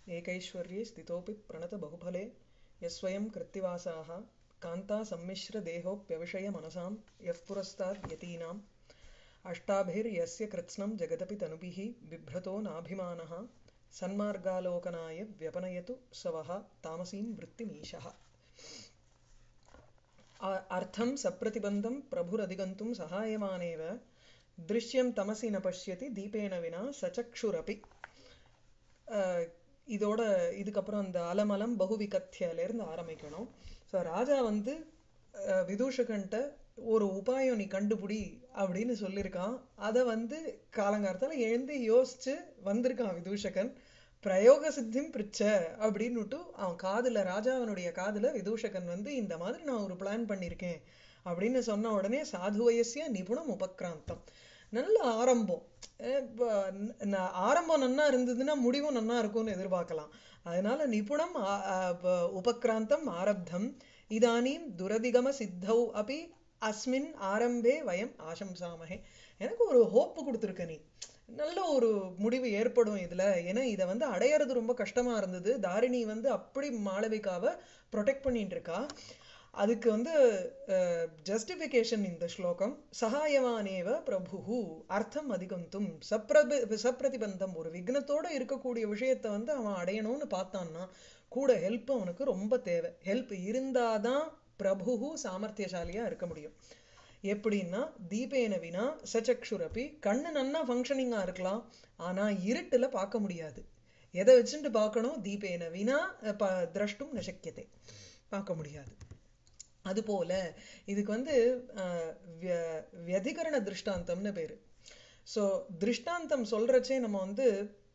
एकैश्वर्ये स्थितोऽपि प्रणतबहुफले यस्वयं कृत्तिवासाः कान्तासम्मिश्रदेहोऽप्यविषयमनसां यः पुरस्ताद् यतीनाम् अष्टाभिर्यस्य कृत्स्नं जगदपि तनुभिः बिभ्रतो नाभिमानः सन्मार्गालोकनाय व्यपनयतु स वः तामसीं वृत्तिमीशः अ- अर्थं सप्रतिबन्धं प्रभुरधिगन्तुं सहायमानेव दृश्यं तमसि न पश्यति दीपेन विना सचक्षुरपि அஹ் இதோட இதுக்கப்புறம் அந்த அலமலம் பகுவிகத்தியிலேருந்து ஆரம்பிக்கணும் ஸோ ராஜா வந்து அஹ், விதூஷகன்ட்ட ஒரு உபாயம் நீ கண்டுபிடி அப்படின்னு சொல்லியிருக்கான் அதை வந்து காலங்காலத்தில் எழுந்து யோசிச்சு வந்திருக்கான் விதூஷகன் பிரயோக சித்திம் பிரிச்ச அப்படின்னுட்டு அவன் காதுல ராஜாவனுடைய காதுல விதூஷகன் வந்து இந்த மாதிரி நான் ஒரு பிளான் பண்ணியிருக்கேன் அப்படின்னு சொன்ன உடனே சாதுவயசிய நிபுணம் உபக்ராந்தம் நல்ல ஆரம்பம் அஹ் இப்ப ந- ந- ஆரம்பம் நன்னா இருந்ததுன்னா முடிவும் நன்னா இருக்கும்னு எதிர்பார்க்கலாம் அதனால நிபுணம் ஆ- ஆ- ப- உபக்ராந்தம் ஆரப்தம் இதானீம் துரதிகம சித்தௌ அபி அஸ்மின் ஆரம்பே வயம் ஆசம்சாமஹே எனக்கு ஒரு ஹோப்பு கொடுத்துருக்க நீ நல்ல ஒரு முடிவு ஏற்படும் இதுல ஏன்னா இதை வந்து அடையறது ரொம்ப கஷ்டமா இருந்தது தாரிணி வந்து அப்படி மாளவிகாவை ப்ரொடெக்ட் பண்ணிட்டு இருக்கா அதுக்கு வந்து ஜஸ்டிஃபிகேஷன் இந்த ஸ்லோகம் சகாயவானேவ பிரபு அர்த்தம் அதிகந்தும் சப்ரபி சப்பிரதிபந்தம் ஒரு விக்னத்தோட இருக்கக்கூடிய விஷயத்தை வந்து அவன் அடையணும்னு பார்த்தான்னா கூட ஹெல்ப் அவனுக்கு ரொம்ப தேவை ஹெல்ப் இருந்தாதான் பிரபு சாமர்த்தியசாலியா இருக்க முடியும் எப்படின்னா தீபேன வினா சச்சக்ஷுரப்பி கண்ணு நன்னா ஃபங்க்ஷனிங்கா இருக்கலாம் ஆனா இருட்டுல பார்க்க முடியாது எதை வச்சுட்டு பார்க்கணும் தீபேன வினா அஹ், ப- திரஷ்டும் நசக்கியத்தை பார்க்க முடியாது அதுபோல இதுக்கு வந்து அஹ், விய- வியதிகரண திருஷ்டாந்தம்னு பேரு ஸோ திருஷ்டாந்தம் சொல்றச்சே நம்ம வந்து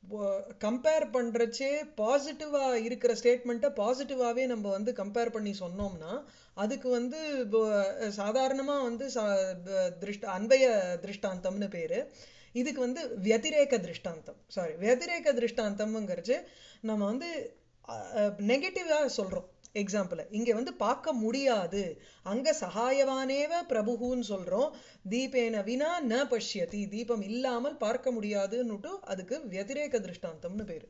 கம்பேர் பண்றச்சே பாசிட்டிவா இருக்கிற ஸ்டேட்மெண்ட்டை பாசிட்டிவாவே நம்ம வந்து கம்பேர் பண்ணி சொன்னோம்னா அதுக்கு வந்து ப- சாதாரணமா வந்து ச- ப- திருஷ்ட அன்பய திருஷ்டாந்தம்னு பேரு இதுக்கு வந்து व्यतिरेक திருஷ்டாந்தம் சாரி व्यतिरेक திருஷ்டாந்தம்ங்கிறச்சு நம்ம வந்து நெகட்டிவா சொல்றோம் எக்ஸாம்பிள் இங்க வந்து பார்க்க முடியாது அங்க சகாயவானேவ பிரபுன்னு சொல்றோம் தீபேன வினா ந பஷ்யதி தீபம் இல்லாமல் பார்க்க முடியாதுன்னுட்டு அதுக்கு व्यतिरेक திருஷ்டாந்தம்னு பேரு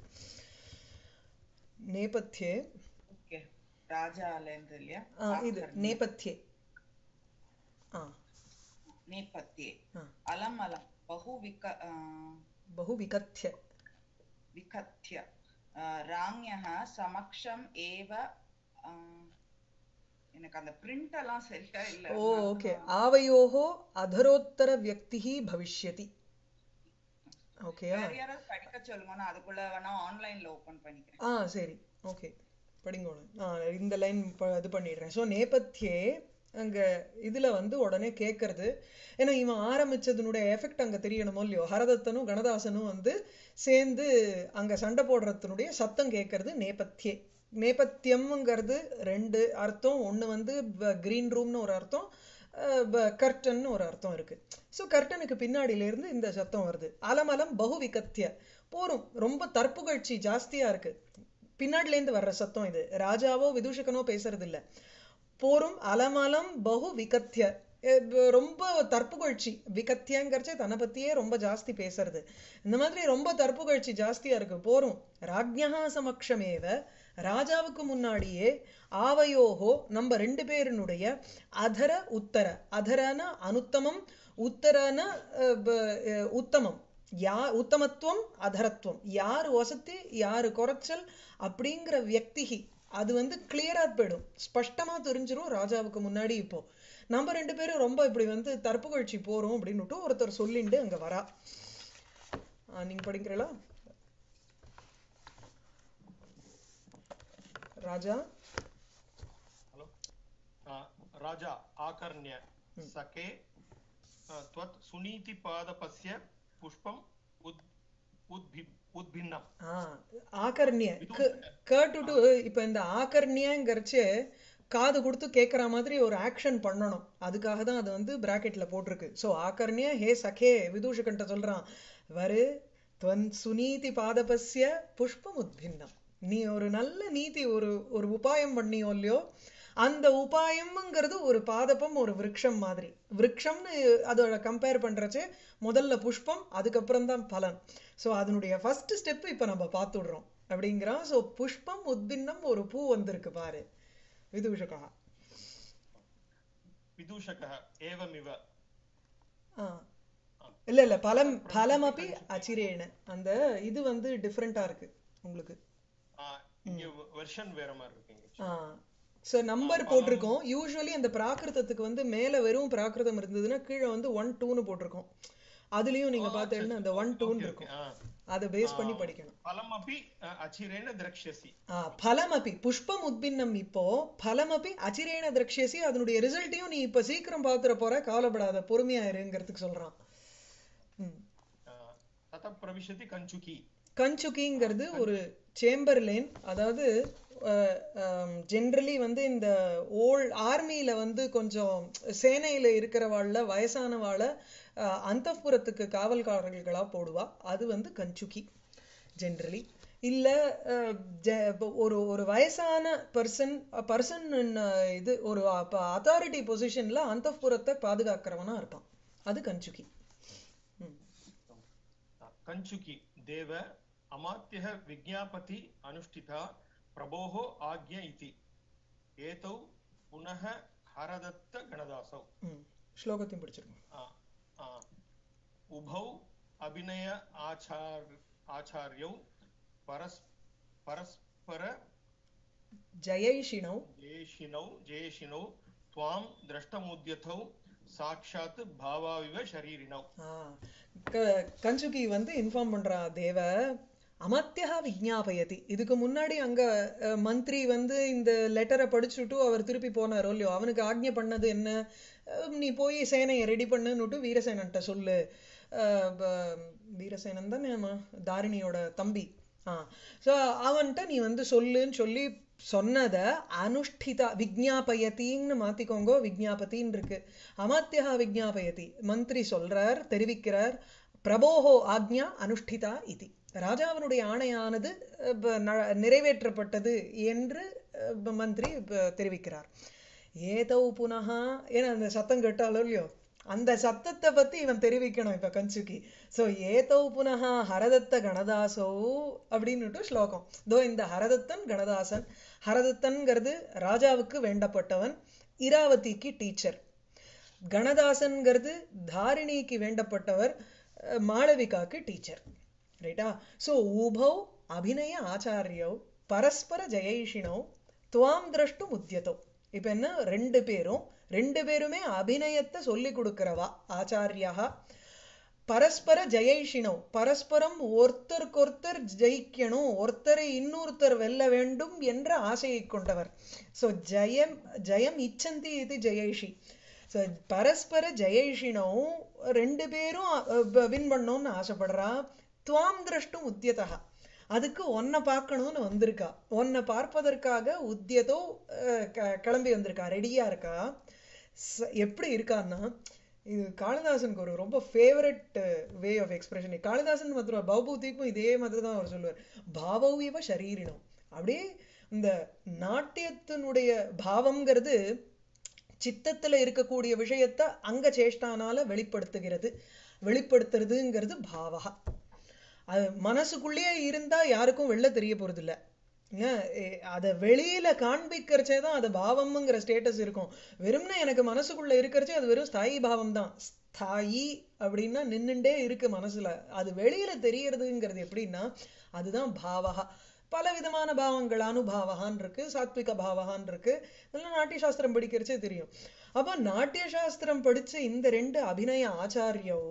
நேபத்தியே ஓகே ராஜாலேருந்து இல்லையா ஆ, இது நேபத்தியே ஆ நேபத்தியே ஆ. அலம் அலம் பகு விக ஆ, बहु विकथ्य विकथ्य ஆ, ராஞ்யः சமக்ஷம் ஏவ ஆ, எனக்கு அந்த பிரிண்ட் எல்லாம் சரியா இல்ல ओ ओके आवयोः अधरोत्तर व्यक्तिः भविष्यति ஓகேயா வேற யாராவது படிக்க சொல்லுங்க நான் அதுக்குள்ள வேணா ஆன்லைன்ல ஓபன் பண்ணிக்கிறேன் ஆ சரி ஓகே படிங்கோணும் ஆ இந்த லைன் இது பண்ணிடுறேன் ஸோ நேபத்தியே அங்க இதுல வந்து உடனே கேட்கறது ஏன்னா இவன் ஆரம்பிச்சதுனுடைய எஃபெக்ட் அங்க தெரியணுமோ இல்லையோ ஹரதத்தனும் கணதாசனும் வந்து சேர்ந்து அங்க சண்டை போடுறதுனுடைய சத்தம் கேட்கறது நேபத்தியே நேபத்தியம்ங்கிறது ரெண்டு அர்த்தம் ஒண்ணு வந்து கிரீன் ரூம்னு ஒரு அர்த்தம் கர்டன்னு ஒரு அர்த்தம் இருக்கு ஸோ கர்டனுக்கு பின்னாடியில இருந்து இந்த சத்தம் வருது அலமலம் பகு விகத்திய போரும் ரொம்ப தற்புகழ்ச்சி ஜாஸ்தியா இருக்கு பின்னாடில இருந்து வர்ற சத்தம் இது ராஜாவோ விதூஷகனோ பேசுறது இல்ல போரும் அலமலம் பகு விகத்திய அஹ் ப- ரொம்ப தற்புகழ்ச்சி விகத்தியங்கிறச்சே தன்னை பத்தியே ரொம்ப ஜாஸ்தி பேசுறது இந்த மாதிரி ரொம்ப தற்புகழ்ச்சி ஜாஸ்தியா இருக்கு போரும் ராஜ்யா சமக்ஷமேவ ராஜாவுக்கு முன்னாடியே ஆவையோகோ நம்ம ரெண்டு பேரினுடைய அதர உத்தர அதரன அனுத்தமம் உத்தரன அஹ், ப- அஹ், உத்தமம் யா உத்தமத்துவம் அதரத்துவம் யார் வசதி யாரு குறைச்சல் அப்படிங்கிற வியக்திகி அது வந்து கிளியரா போயிடும் ஸ்பஷ்டமா தெரிஞ்சிரும் ராஜாவுக்கு முன்னாடி இப்போ நம்ம ரெண்டு பேரும் ரொம்ப இப்படி வந்து தற்புகழ்ச்சி போறோம் அப்படின்னுட்டு ஒருத்தர் சொல்லிண்டு அங்க வரா ஆ, நீங்க படிக்கிறீங்களா ராஜா हलो आ, राजा आकर्ण्य सखे आ, त्वत् सुनीतिपादपस्य पुष्पम् उद् उद्भि उद्भिन्नम् ஆ ஆகர்ணிய கேட்டுட்டு இப்ப இந்த ஆகர்ணியங்கிறச்சு காது கொடுத்து கேட்குற மாதிரி ஒரு ஆக்ஷன் பண்ணணும் அதுக்காக தான் அது வந்து பிராக்கெட்ல போட்டிருக்கு ஸோ ஆகர்ணிய ஹே சகே விதூஷகன்ட்ட சொல்றான் வரு துவன் சுநீதி பாதபஸ்ய புஷ்பம் உத்பின்னம் நீ ஒரு நல்ல நீதி ஒரு ஒரு உபாயம் பண்ணியோ இல்லையோ அந்த உபாயம்ங்கிறது ஒரு பாதபம் ஒரு விருட்சம் மாதிரி விருட்சம்னு அதோட கம்பேர் பண்றச்சு முதல்ல புஷ்பம் அதுக்கப்புறம் தான் பலன் ஸோ அதனுடைய ஃபர்ஸ்ட் ஸ்டெப் இப்போ நம்ம பார்த்துடுறோம் அப்படிங்கிறான் சோ புஷ்பம் உத்பின்னம் ஒரு பூ வந்திருக்கு பாரு விதூஷகா विदूषकः एवमिव ஆ இல்ல இல்ல பலம் பலமபி அச்சிரேன அந்த இது வந்து டிஃப்ரெண்டா இருக்கு உங்களுக்கு ஆ, இங்க வெர்ஷன் வேற மாதிரி இருக்குங்க ஆ ஸோ நம்பர் போட்டிருக்கோம் யூஸ்வலி அந்த பிராகிருதத்துக்கு வந்து மேல வெறும் பிராகிருதம் இருந்ததுன்னா கீழே வந்து ஒன் டூன்னு போட்டிருக்கோம் அதுலயும் நீங்க பார்த்தீங்கன்னா அந்த ஒன் டூன்னு இருக்கும் ஆ. அதை பேஸ் பண்ணி படிக்கணும் फलमपि अ, अचिरेण द्रक्ष्यसि ஆ, பலமபி புஷ்பம் உத்பின்னம் இப்போ பலமபி அச்சிரேன திரக்ஷேசி அதனுடைய ரிசல்ட்டையும் நீ இப்ப சீக்கிரம் பாத்துற போற கவலைப்படாத பொறுமையா இருங்கிறதுக்கு சொல்றான் ம். अ, ततः प्रविशति कञ्चुकी கஞ்சுகிங்கிறது ஒரு சேம்பர்லேன் அதாவது ஜென்ரலி வந்து இந்த ஓல்ட் ஆர்மியில வந்து கொஞ்சம் சேனையில இருக்கிறவாள்ல வயசானவாள அந்தப்புறத்துக்கு காவல்காரர்களா போடுவா அது வந்து கஞ்சுகி ஜென்ரலி இல்ல அஹ், ஜ- இப்ப ஒரு ஒரு வயசான பர்சன் பர்சன் இது ஒரு அத்தாரிட்டி பொசிஷன்ல அந்தப்புறத்தை பாதுகாக்கிறவனா இருப்பான் அது கஞ்சுகி ம். कञ्चुकी देव अमात्यः विज्ञापति अनुष्ठिता प्रभोः आज्ञ इति एतौ पुनः हरदत्तगणदासौ ம் ஸ்லோகத்தையும் படிச்சிருக்கோம் आ, आ, उभौ अभिनय आचार आचार्यौ परस् परस्पर ஜெயைஷிணவ் जयेशिनौ जयेशिनौ त्वां द्रष्टमुद्यतौ साक्षात् भावाविव शरीरिणौ ஆ, க- கஞ்சுகி வந்து இன்ஃபார்ம் பண்றா தேவ அமத்தியா விஜ்ஞாபயதி இதுக்கு முன்னாடி அங்க அஹ், மந்திரி வந்து இந்த லெட்டரை படிச்சுட்டு அவர் திருப்பி போனாரோ இல்லையோ அவனுக்கு ஆக்ஞை பண்ணது என்ன அஹ், நீ போய் சேனையை ரெடி பண்ணுன்னுட்டு வீரசேனன்ட்ட சொல்லு அஹ், ப- வீரசேனன் தானே ஆமா, தாரிணியோட தம்பி ஆ ஸோ அவன்கிட்ட நீ வந்து சொல்லுன்னு சொல்லி சொன்னத அனுஷ்டிதா விஜ்ஞாபயத்தின்னு மாத்திக்கோங்க விஜ்ஞாபத்தின்னு இருக்கு அமாத்தியா விஜ்ஞாபயதி மந்திரி சொல்றார் தெரிவிக்கிறார் பிரபோஹோ ஆக்ஞா அனுஷ்டிதா இதி ராஜாவினுடைய ஆணையானது அஹ், ப- ந- நிறைவேற்றப்பட்டது என்று அஹ், மந்திரி ப- தெரிவிக்கிறார் ஏதோ புனகா ஏன்னா அந்த சத்தம் கேட்டாலோ இல்லையோ அந்த சத்தத்தை பத்தி இவன் தெரிவிக்கணும் இப்ப கஞ்சுக்கி சோ ஏதோ புனகா ஹரதத்த கணதாசோ அப்படின்னுட்டு ஸ்லோகம் தோ இந்த ஹரதத்தன் கணதாசன் ஹரதத்தன்கிறது ராஜாவுக்கு வேண்டப்பட்டவன் இராவதிக்கு டீச்சர் கணதாசன்கிறது தாரிணிக்கு வேண்டப்பட்டவர் அஹ், மாளவிகாக்கு டீச்சர் ரைட்டா சோ உபௌ அபிநய ஆச்சாரியோ பரஸ்பர ஜெயைஷினோ துவாம் திரஷ்டும் உத்தியதோ இப்ப என்ன ரெண்டு பேரும் ரெண்டு பேருமே அபிநயத்தை சொல்லி கொடுக்கிறவா ஆச்சாரியா பரஸ்பர ஜெயைஷினோ பரஸ்பரம் ஒருத்தருக்கொருத்தர் ஜெயிக்கணும் ஒருத்தரை இன்னொருத்தர் வெல்ல வேண்டும் என்ற ஆசையை கொண்டவர் சோ ஜெயம் ஜெயம் இச்சந்தி இது ஜெயைஷி ஸோ பரஸ்பர ஜெயைஷினோ ரெண்டு பேரும் வின் பண்ணணும்னு ஆசைப்படுறா துவாம் திரஷ்டும் உத்தியதா அதுக்கு உன்னை பார்க்கணும்னு வந்திருக்கா உன்னை பார்ப்பதற்காக உத்தியதோ அஹ், க- கிளம்பி வந்திருக்கா ரெடியா இருக்கா ச- எப்படி இருக்கான்னா இது காளிதாசனுக்கு ஒரு ரொம்ப favourite way of expression Kalidasan மாத்திரம் பௌபூதிக்கும் இதே மாதிரி தான் அவர் சொல்லுவார் பாவவிவ சரீரினம் அப்படியே இந்த நாட்டியத்தினுடைய பாவம்ங்கிறது சித்தத்துல இருக்கக்கூடிய விஷயத்த அங்க சேஷ்டானால வெளிப்படுத்துகிறது வெளிப்படுத்துறதுங்கிறது பாவகா அது மனசுக்குள்ளேயே இருந்தா யாருக்கும் வெளில தெரிய போறது இல்ல ஏன், எ- அத வெளியில காண்பிக்கிறச்சே தான் அது பாவம்ங்கிற ஸ்டேட்டஸ் இருக்கும் வெறும்னா எனக்கு மனசுக்குள்ள இருக்கிறச்சே அது வெறும் ஸ்தாயி பாவம் தான் ஸ்தாயி அப்படின்னா நின்னுண்டே இருக்கு மனசுல அது வெளியில தெரியறதுங்கிறது எப்படின்னா அதுதான் பாவகா பல விதமான பாவங்கள் அனுபாவகான் இருக்கு சாத்விக பாவகான் இருக்கு இதெல்லாம் நாட்டிய சாஸ்திரம் படிக்கிறச்சே தெரியும் அப்ப நாட்டிய சாஸ்திரம் படிச்ச இந்த ரெண்டு அபிநய ஆச்சாரியோ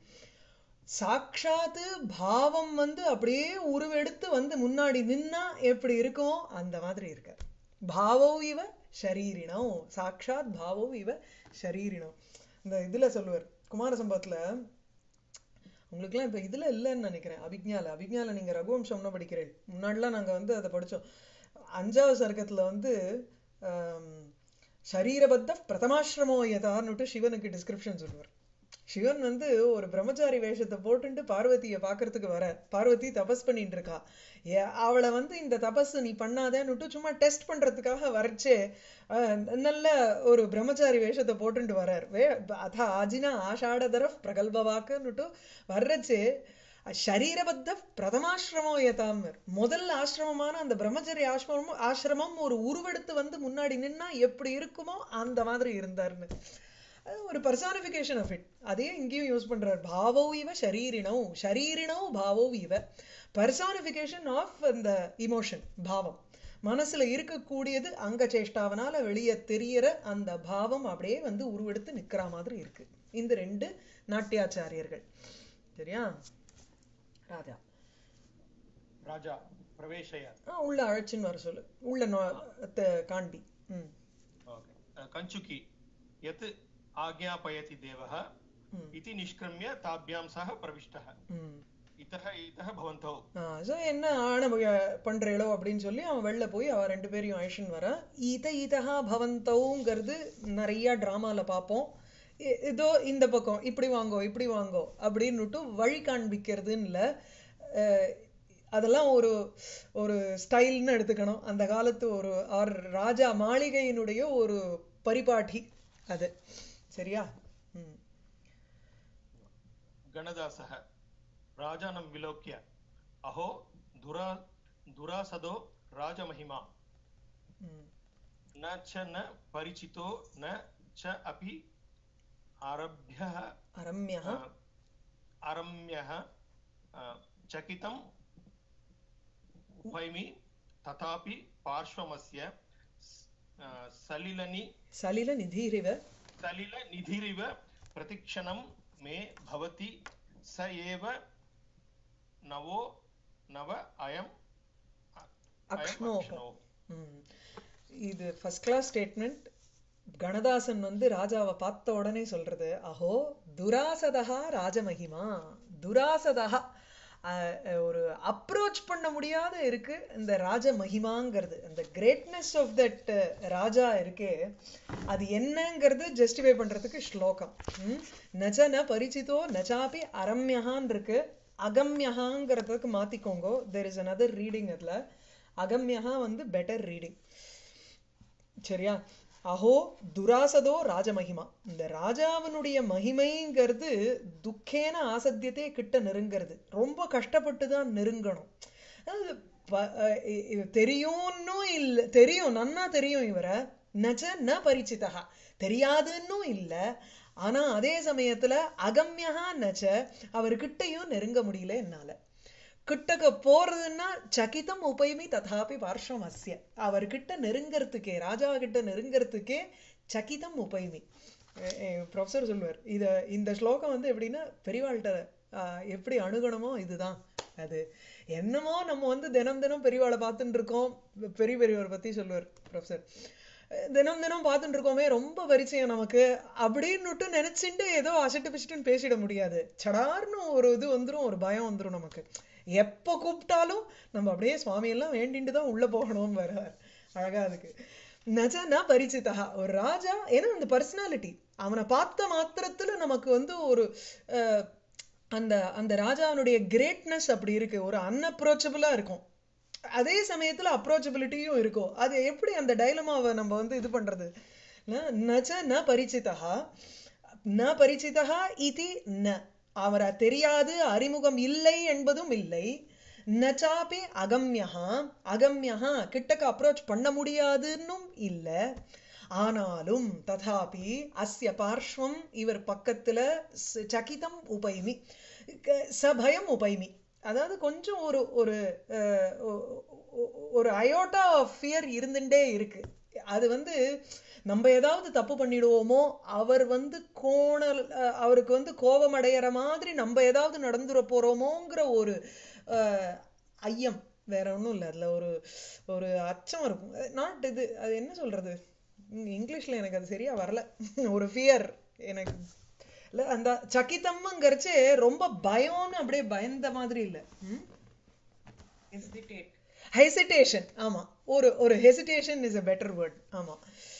சாட்சாத்து பாவம் வந்து அப்படியே உருவெடுத்து வந்து முன்னாடி நின்னா எப்படி இருக்கும் அந்த மாதிரி இருக்கார் பாவோ இவ ஷரீரினோ சாட்சாத் பாவோ இவ ஷரீரினோ இந்த இதுல சொல்லுவார் குமார சம்பவத்துல உங்களுக்குலாம் இப்ப இதுல இல்லைன்னு நினைக்கிறேன் அபிஜ்ஞால அபிஜ்ஞால நீங்க ரகுவம்சம்னு படிக்கிறேன் முன்னாடிலாம் நாங்க வந்து அதை படிச்சோம் அஞ்சாவது சர்க்கத்துல வந்து ஆம், சரீரபத்த பிரதமாசிரமோ யதான்னுட்டு சிவனுக்கு டிஸ்கிரிப்ஷன் சொல்லுவார் சிவன் வந்து ஒரு பிரம்மச்சாரி வேஷத்தை போட்டுட்டு பார்வதியை பார்க்கறதுக்கு வர பார்வதி தபஸ் பண்ணிட்டு இருக்கா ஏ- அவளை வந்து இந்த தபஸ் நீ பண்ணாதேன்னுட்டு சும்மா டெஸ்ட் பண்றதுக்காக வரைச்சே அஹ், நல்ல ஒரு பிரம்மச்சாரி வேஷத்தை போட்டுட்டு வர்றார் வே அத ஆஜினா ஆஷாடதர பிரகல்பவாக்குன்னுட்டு வர்றச்சே ஷரீரபத்த பிரதமாசிரமோ யதாம் முதல் ஆசிரமமான அந்த பிரம்மச்சரிய ஆசிரமம் ஆசிரமம் ஒரு உருவெடுத்து வந்து முன்னாடி நின்னா எப்படி இருக்குமோ அந்த மாதிரி இருந்தாருன்னு அது ஒரு பர்சானிஃபிகேஷன் ஆஃப் இட் அதே இங்கேயும் யூஸ் பண்றார் பாவோ இவ ஷரீரிணோ ஷரீரிணோ பாவோ இவ பர்சானிஃபிகேஷன் ஆஃப் அந்த இமோஷன் பாவம் மனசுல இருக்கக்கூடியது அங்க சேஷ்டாவனால வெளியே தெரியற அந்த பாவம் அப்படியே வந்து உருவெடுத்து நிக்கிற மாதிரி இருக்கு இந்த ரெண்டு நாட்டியாச்சாரியர்கள் சரியா ராஜா राजा प्रवेशय ஆ, உள்ள அழைச்சின்னு வர சொல்லு உள்ள நொ- த- காண்பி ம் ओके कञ्चुकी यत् आज्ञापयति देवः ம் इति निष्क्रम्य ताभ्यां सह प्रविष्टः ம் इतः इतः भवन्तौ ஸோ என்ன ஆணவ பண்றேளோ அப்படின்னு சொல்லி அவன் வெளில போய் அவ ரெண்டு பேரையும் அழிச்சுன்னு வர ஈத ஈதஹா பவந்தௌங்கிறது நிறைய டிராமால பார்ப்போம் இ- இதோ இந்த பக்கம் இப்படி வாங்கோ இப்படி வாங்கோ அப்படின்னுட்டு வழி காண்பிக்கிறதுன்னு இல்ல அஹ், அதெல்லாம் ஒரு ஒரு ஸ்டைல்னு எடுத்துக்கணும் அந்த காலத்து ஒரு ஆர் ராஜா மாளிகையினுடைய ஒரு பரிபாட்டி அது சரியா ம் गणदासः राजानं विलोक्य अहो दुरा दुरासदो राजमहिमा ம் न च न परिचितो न च अपि आरभ्यः அரம்யா अ, अरम्यः अ, चकितम् उपैमि तथापि पार्श्वमस्य स- अ, सलिलनि சலில நிதீரிவ सलिलनिधिरिव प्रतिक्षणं मे भवति स एव नवो नव अयम् अ- अयम् அக்ஷ்ணோஹ अक्ष्णोः ம். இது ஃபர்ஸ்ட் கிளாஸ் ஸ்டேட்மெண்ட் கணதாசன் வந்து ராஜாவை பார்த்த உடனே சொல்றது அஹோ துராசதா ராஜமகிமா துராசதா அஹ், அஹ், ஒரு அப்ரோச் பண்ண முடியாத இருக்கு இந்த ராஜ மகிமாங்கிறது அந்த கிரேட்னஸ் ஆஃப் தட் ராஜா இருக்கே அது என்னங்கிறது ஜஸ்டிஃபை பண்றதுக்கு ஸ்லோகம் ம்? நச்ச ந பரிச்சிதோ நச்சாபி அரம்யகான் இருக்கு அகம்யகாங்கிறதுக்கு மாத்திக்கோங்க தெர் இஸ் another ரீடிங் அதுல அகம்யகா வந்து பெட்டர் ரீடிங் சரியா அஹோ துராசதோ ராஜமகிமா இந்த ராஜாவினுடைய மகிமைங்கிறது துக்கேன ஆசத்தியத்தே கிட்ட நெருங்கிறது ரொம்ப கஷ்டப்பட்டு தான் நெருங்கணும் அதாவது ப- அஹ் இ- இ- தெரியும்னும் இல்ல தெரியும் நன்னா தெரியும் இவரை நச்ச ந பரிச்சிதா தெரியாதுன்னும் இல்ல ஆனா அதே சமயத்துல அகம்யகா நச்ச அவர்கிட்டயும் நெருங்க முடியல என்னால கிட்டக்க போறதுன்னா சகிதம் உபயமி ததாபி பார்ஷம் அஸ்ய அவர்கிட்ட நெருங்கறதுக்கே ராஜா கிட்ட நெருங்கறதுக்கே சகிதம் உபயமி ப்ரொஃபசர் சொல்லுவார் இத இந்த ஸ்லோகம் வந்து எப்படின்னா பெரியவாள்கிட்ட ஆஹ், எப்படி அணுகணுமோ இதுதான் அது என்னமோ நம்ம வந்து தினம் தினம் பெரியவாளை பார்த்துட்டு இருக்கோம் பெரிய பெரியவர் பத்தி சொல்லுவார் ப்ரொஃபசர் தினம் தினம் பார்த்துட்டு இருக்கோமே ரொம்ப பரிச்சயம் நமக்கு அப்படின்னுட்டு நினைச்சுட்டு ஏதோ அசட்டு பிச்சுட்டுன்னு பேசிட முடியாது சடார்னு ஒரு இது வந்துரும் ஒரு பயம் வந்துரும் நமக்கு எப்ப கூப்பிட்டாலும் நம்ம அப்படியே சுவாமி எல்லாம் வேண்டிட்டு தான் உள்ள போகணும் வர அழகா அதுக்கு நஜனா பரிச்சிதா ஒரு ராஜா ஏன்னா அந்த பர்சனாலிட்டி அவனை பார்த்த மாத்திரத்துல நமக்கு வந்து ஒரு அஹ், அந்த அந்த ராஜாவினுடைய கிரேட்னஸ் அப்படி இருக்கு ஒரு அன்அப்ரோச்சபிளா இருக்கும் அதே சமயத்துல அப்ரோச்சபிலிட்டியும் இருக்கும் அது எப்படி அந்த டைலமாவை நம்ம வந்து இது பண்றது ந- நச்ச ந பரிச்சிதா ந பரிச்சிதா இதி ந அவரை தெரியாது அறிமுகம் இல்லை என்பதும் இல்லை நச்சாபி அகம்யஹா அகம்யஹா கிட்டக்க அப்ரோச் பண்ண முடியாதுன்னும் இல்ல ஆனாலும் ததாபி அஸ்ய பார்ஷ்வம் இவர் பக்கத்துல ச- சகிதம் உபைமி க- சபயம் உபைமி அதாவது கொஞ்சம் ஒரு ஒரு அஹ், ஒ- ஒ- ஒரு அயோட்டா ஃபியர் இருந்துட்டே இருக்கு அது வந்து நம்ம ஏதாவது தப்பு பண்ணிடுவோமோ அவர் வந்து கோணல் அஹ், அவருக்கு வந்து கோபம் அடையிற மாதிரி நம்ம ஏதாவது நடந்துட போறோமோங்கிற ஒரு அஹ், ஐயம் வேற ஒண்ணும் இல்ல அதுல ஒரு ஒரு அச்சம் இருக்கும் நாட் இது அது என்ன சொல்றது உம், இங்கிலீஷ்ல எனக்கு அது சரியா வரல ஒரு ஃபியர் எனக்கு இல்ல அந்த சகிதம்ங்கிறச்சு ரொம்ப பயம்னு அப்படியே பயந்த மாதிரி இல்ல ம் hesitate ஹெசிடேஷன் ஆமா ஒரு ஒரு hesitation is a better word ஆமா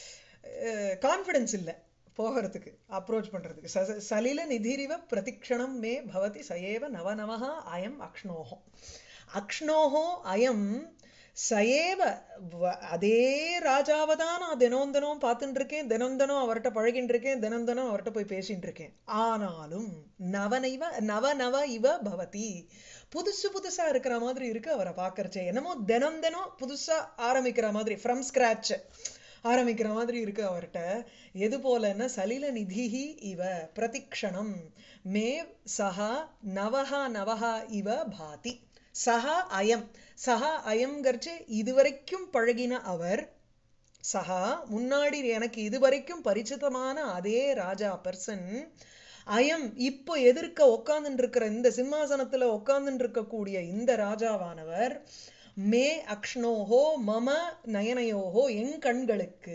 கான்ஃபிடன்ஸ் இல்ல போகிறதுக்கு அப்ரோச் பண்றதுக்கு ச- சலில நிதிரிவ பிரதிக்ஷணம் மே பவதி சயேவ நவநவஹ அயம் அக்ஷ்ணோஹோ அக்ஷ்ணோஹோ அயம் சயேவ வ- அதே ராஜாவை தான் நான் தினம் தினம் பார்த்துட்டு இருக்கேன் தினம் தினம் அவர்கிட்ட பழகிட்டு இருக்கேன் தினம் தினம் அவர்கிட்ட போய் பேசிட்டு இருக்கேன் ஆனாலும் நவனைவ நவ நவ இவ பவதி புதுசு புதுசா இருக்கிற மாதிரி இருக்கு அவரை பார்க்கறச்சே என்னமோ தினம் தினம் புதுசா ஆரம்பிக்கிற மாதிரி ஃப்ரம் ஸ்கிராச் ஆரம்பிக்கிற மாதிரி இருக்கு அவர்கிட்ட எது போலன்னா சலில நிதிஹி இவ பிரதிக்ஷணம் மே சஹா நவஹா நவஹா இவ பாதி சஹா அயம் சஹா அயம்கர்ச்சு இதுவரைக்கும் பழகின அவர் சஹா முன்னாடி எனக்கு இதுவரைக்கும் பரிச்சிதமான அதே ராஜா பர்சன் அயம் இப்போ எதிர்க்க உட்கார்ந்துட்டு இருக்கிற இந்த சிம்மாசனத்துல உட்கார்ந்துட்டு இருக்கக்கூடிய இந்த ராஜாவானவர் மே அக்ஷ்ணோஹோ மம நயனயோஹோ என் கண்களுக்கு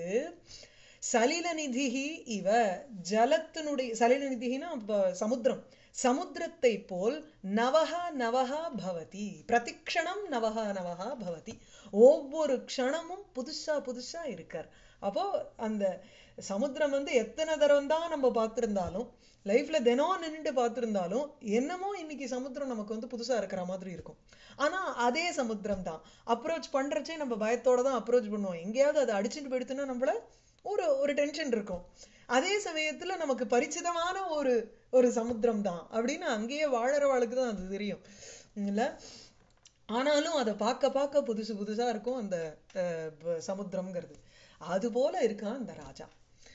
சலிலநிதிஹி இவ ஜலத்தினுடைய சலிலநிதினா ப- சமுத்திரம் சமுத்திரத்தை போல் நவஹா நவஹா பவதி பிரதிக்ஷணம் நவஹா நவஹா பவதி ஒவ்வொரு க்ஷணமும் புதுசா புதுசா இருக்கார் அப்போ அந்த சமுத்திரம் வந்து எத்தனை தரம் தான் நம்ம பார்த்திருந்தாலும் லைஃப்ல தினம் நின்னுட்டு பார்த்திருந்தாலும் என்னமோ இன்னைக்கு சமுத்திரம் நமக்கு வந்து புதுசா இருக்கிற மாதிரி இருக்கும் ஆனா அதே சமுத்திரம் தான் அப்ரோச் பண்றச்சே நம்ம பயத்தோட தான் அப்ரோச் பண்ணுவோம் எங்கேயாவது அதை அடிச்சுட்டு போயிடுத்துன்னா நம்மள ஒரு ஒரு டென்ஷன் இருக்கும் அதே சமயத்துல நமக்கு பரிச்சிதமான ஒரு ஒரு சமுத்திரம் தான் அப்படின்னு அங்கேயே வாழறவாளுக்கு தான் அது தெரியும் இல்ல ஆனாலும் அதை பார்க்க பார்க்க புதுசு புதுசா இருக்கும் அந்த அஹ், ப- சமுத்திரம்ங்கிறது அது போல இருக்கான் அந்த ராஜா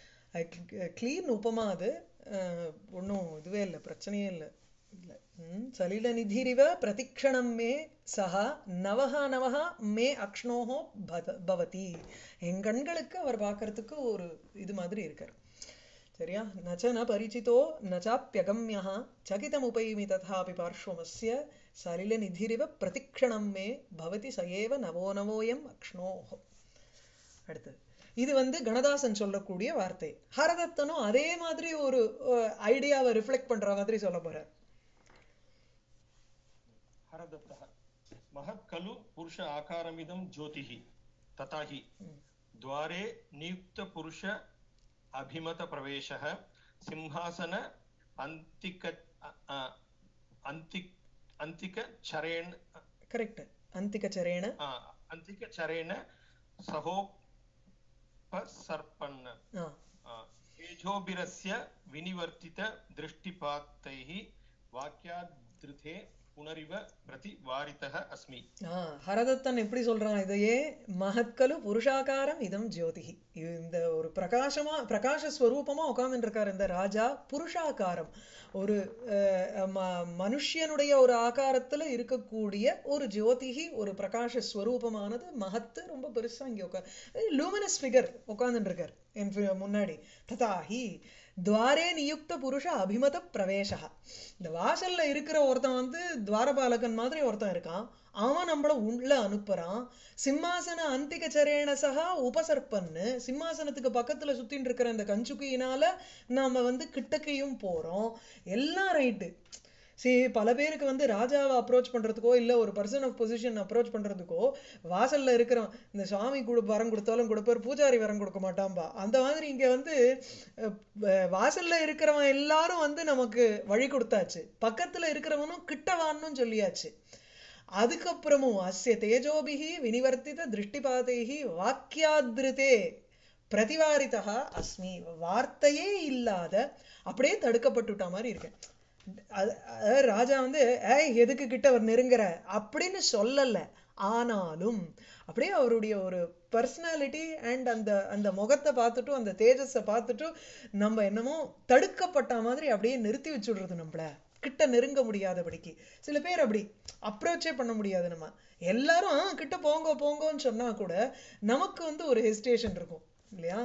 கிளீன் உபமா அது ஒன்றும் இதுவே இல்லை பிரச்சனையே இல்லை இல்லை ம், சலிலநிதிரிவ பிரதிக்ஷணம் மே சஹா நவஹா நவஹா மே அக்ஷ்ணோஹோ பத- பவதி என் கண்களுக்கு அவர் பார்க்கறதுக்கு ஒரு இது மாதிரி இருக்கார் சரியா நச்ச ந பரிச்சிதோ நச்சாப்பியகம்யः சகிதமுபைமி ததாபி பார்ஷ்வமஸ்ய சலிலநிதிரிவ பிரதிக்ஷணம் மே பவதி ச ஏவ நவோ நவோயம் அக்ஷ்ணோஹோ அடுத்தது இது வந்து கணதாசன் சொல்லக்கூடிய வார்த்தை ஹரதத்தனும் அதே மாதிரி ஒரு ஐடியாவை ரிஃப்ளெக்ட் பண்ற மாதிரி சொல்ல போறார் हरदत्तः महत् खलु पुरुष आकारमिदं ज्योतिः तथा हि द्वारे नियुक्तपुरुष अभिमतप्रवेशः सिंहासन अन्तिक अ- अ- अन्तिक अन्तिकचरेण கரெக்ட் அந்திகச்சரேன अ, अन्तिकचरेण सहोपसर्पन् ஆ अ, तेजोभिरस्य विनिवर्तितदृष्टिपातैः वाक्यादृते पुनरिव प्रतिवारितः अस्मि ஆ ஹரதத்தன் எப்படி சொல்றான் இதையே மகத்கலு புருஷாகாரம் இதம் ஜோதிஹி இது இந்த ஒரு பிரகாசமா பிரகாச ஸ்வரூபமா உட்கார்ந்துட்டு இருக்காரு இந்த ராஜா புருஷாகாரம் ஒரு அஹ், ம- மனுஷ்யனுடைய ஒரு ஆகாரத்துல இருக்கக்கூடிய ஒரு ஜோதிஹி ஒரு பிரகாச ஸ்வரூபமானது மகத்து ரொம்ப பெருசா இங்க உட்கா லூமினஸ் ஃபிகர் உட்கார்ந்துட்டு இருக்கார் என் ஃபி- முன்னாடி ததாஹி துவாரே நியுக்த புருஷ அபிமத பிரவேசா இந்த வாசல்ல இருக்கிற ஒருத்தன் வந்து துவாரபாலகன் மாதிரி ஒருத்தன் இருக்கான் அவன் நம்மள உள்ள அனுப்புறான் சிம்மாசன அந்திக சரேண சகா உபசர்ப்பன்னு சிம்மாசனத்துக்கு பக்கத்துல சுத்தின்னு இருக்கிற இந்த கஞ்சுக்கியினால நாம வந்து கிட்டக்கையும் போறோம் எல்லாம் ரைட்டு சரி பல பேருக்கு வந்து ராஜாவை அப்ரோச் பண்றதுக்கோ இல்ல ஒரு பர்சன் ஆஃப் பொசிஷன் அப்ரோச் பண்றதுக்கோ வாசல்ல இருக்கிறவன் இந்த சுவாமி கொடு வரம் கொடுத்தாலும் கொடுப்பார் பூஜாரி வரம் கொடுக்க மாட்டான்பா அந்த மாதிரி இங்க வந்து அஹ், வ- வாசல்ல இருக்கிறவன் எல்லாரும் வந்து நமக்கு வழி கொடுத்தாச்சு பக்கத்துல இருக்கிறவனும் கிட்டவான்னு சொல்லியாச்சு அதுக்கப்புறமும் அஸ்ய தேஜோபிஹி வினிவர்த்தித திருஷ்டிபாதைஹி வாக்கியாதிருதே பிரதிவாரிதா அஸ்மி வார்த்தையே இல்லாத அப்படியே தடுக்கப்பட்டுட்ட மாதிரி இருக்கேன் அது- அதாவது ராஜா வந்து ஏய் எதுக்கு கிட்ட அவர் நெருங்குற அப்படின்னு சொல்லல ஆனாலும் அப்படியே அவருடைய ஒரு பர்சனாலிட்டி அண்ட் அந்த அந்த முகத்தை பார்த்துட்டும் அந்த தேஜஸை பார்த்துட்டும் நம்ம என்னமோ தடுக்கப்பட்ட மாதிரி அப்படியே நிறுத்தி வச்சுடுறது நம்மள கிட்ட நெருங்க முடியாதபடிக்கு சில பேர் அப்படி அப்ரோச்சே பண்ண முடியாது நம்ம எல்லாரும் "ஆ, கிட்ட போங்க போங்கன்னு சொன்னா கூட நமக்கு வந்து ஒரு ஹெசிடேஷன் இருக்கும் இல்லையா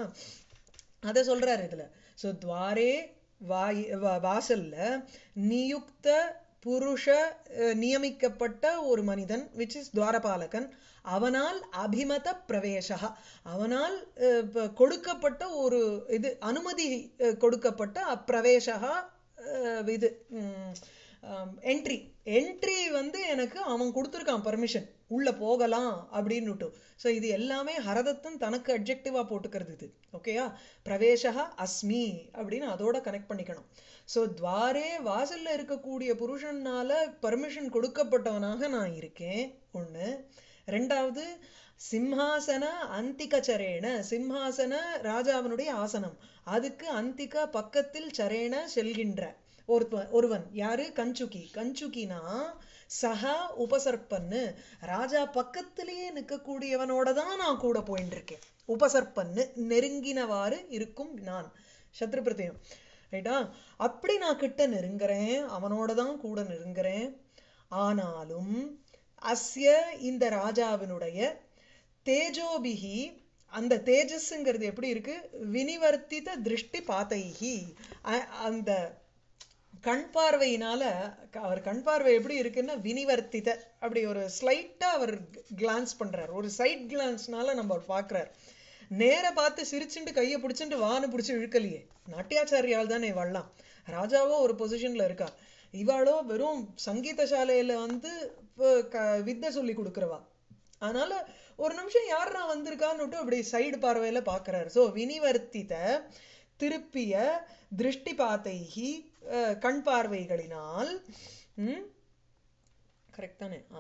அத சொல்றாரு இதுல சோ துவாரே வாய் வா- வாசல்ல நியுக்த புருஷ அஹ், நியமிக்கப்பட்ட ஒரு மனிதன் விச் இஸ் துவாரபாலகன் அவனால் அபிமத பிரவேசா அவனால் அஹ், ப- கொடுக்கப்பட்ட ஒரு இது அனுமதி அஹ், கொடுக்கப்பட்ட அப்பிரவேசா அஹ், இது என்ட்ரி என்ட்ரி வந்து எனக்கு அவன் கொடுத்துருக்கான் பர்மிஷன் உள்ள போகலாம் அப்படின்னுட்டு ஸோ இது எல்லாமே ஹரதத்தன் தனக்கு அப்ஜெக்டிவா போட்டுக்கிறது இது ஓகேயா பிரவேசா அஸ்மி அப்படின்னு அதோட கனெக்ட் பண்ணிக்கணும் ஸோ துவாரே வாசல்ல இருக்கக்கூடிய புருஷனால பர்மிஷன் கொடுக்கப்பட்டவனாக நான் இருக்கேன் ஒண்ணு ரெண்டாவது சிம்ஹாசன அந்திக சரேண சிம்ஹாசன ராஜாவினுடைய ஆசனம் அதுக்கு அந்திக பக்கத்தில் சரேண செல்கின்ற ஒருத்தன் ஒருவன் யாரு கஞ்சுகி கஞ்சுகினா சஹா உபசர்ப்பன்னு ராஜா பக்கத்திலேயே நிற்கக்கூடியவனோட தான் நான் கூட போயிட்டு இருக்கேன் உபசர்ப்பன்னு நெருங்கினவாறு இருக்கும் நான் சத்ருபிரதயம் ரைட்டா அப்படி நான் கிட்ட நெருங்குறேன் அவனோட தான் கூட நெருங்குறேன் ஆனாலும் அஸ்ய இந்த ராஜாவினுடைய தேஜோபிகி அந்த தேஜஸ்ங்கிறது எப்படி இருக்கு வினிவர்த்தித திருஷ்டி பாத்தைகி அ- அந்த கண் பார்வையினால க- அவர் கண் பார்வை எப்படி இருக்குன்னா வினிவர்த்தித அப்படி ஒரு ஸ்லைட்டா அவர் கிளான்ஸ் பண்றார் ஒரு சைட் கிளான்ஸ்னால நம்ம அவர் பார்க்கறார் நேர பார்த்து சிரிச்சுட்டு கையை பிடிச்சிட்டு வான்னு பிடிச்சி இழுக்கலையே நாட்டியாச்சாரியால் தானே இவள்லாம் ராஜாவோ ஒரு பொசிஷன்ல இருக்கா இவாளோ வெறும் சங்கீத சாலையில வந்து இப்போ க- வித்தை சொல்லி கொடுக்குறவா அதனால ஒரு நிமிஷம் யாரா வந்திருக்கான்னு அப்படி சைடு பார்வையில பார்க்கறாரு சோ வினிவர்த்தித திருப்பிய திருஷ்டி பாத்தைகி அஹ், கண் பார்வைகளினால் ம் கரெக்ட் தானே ஆ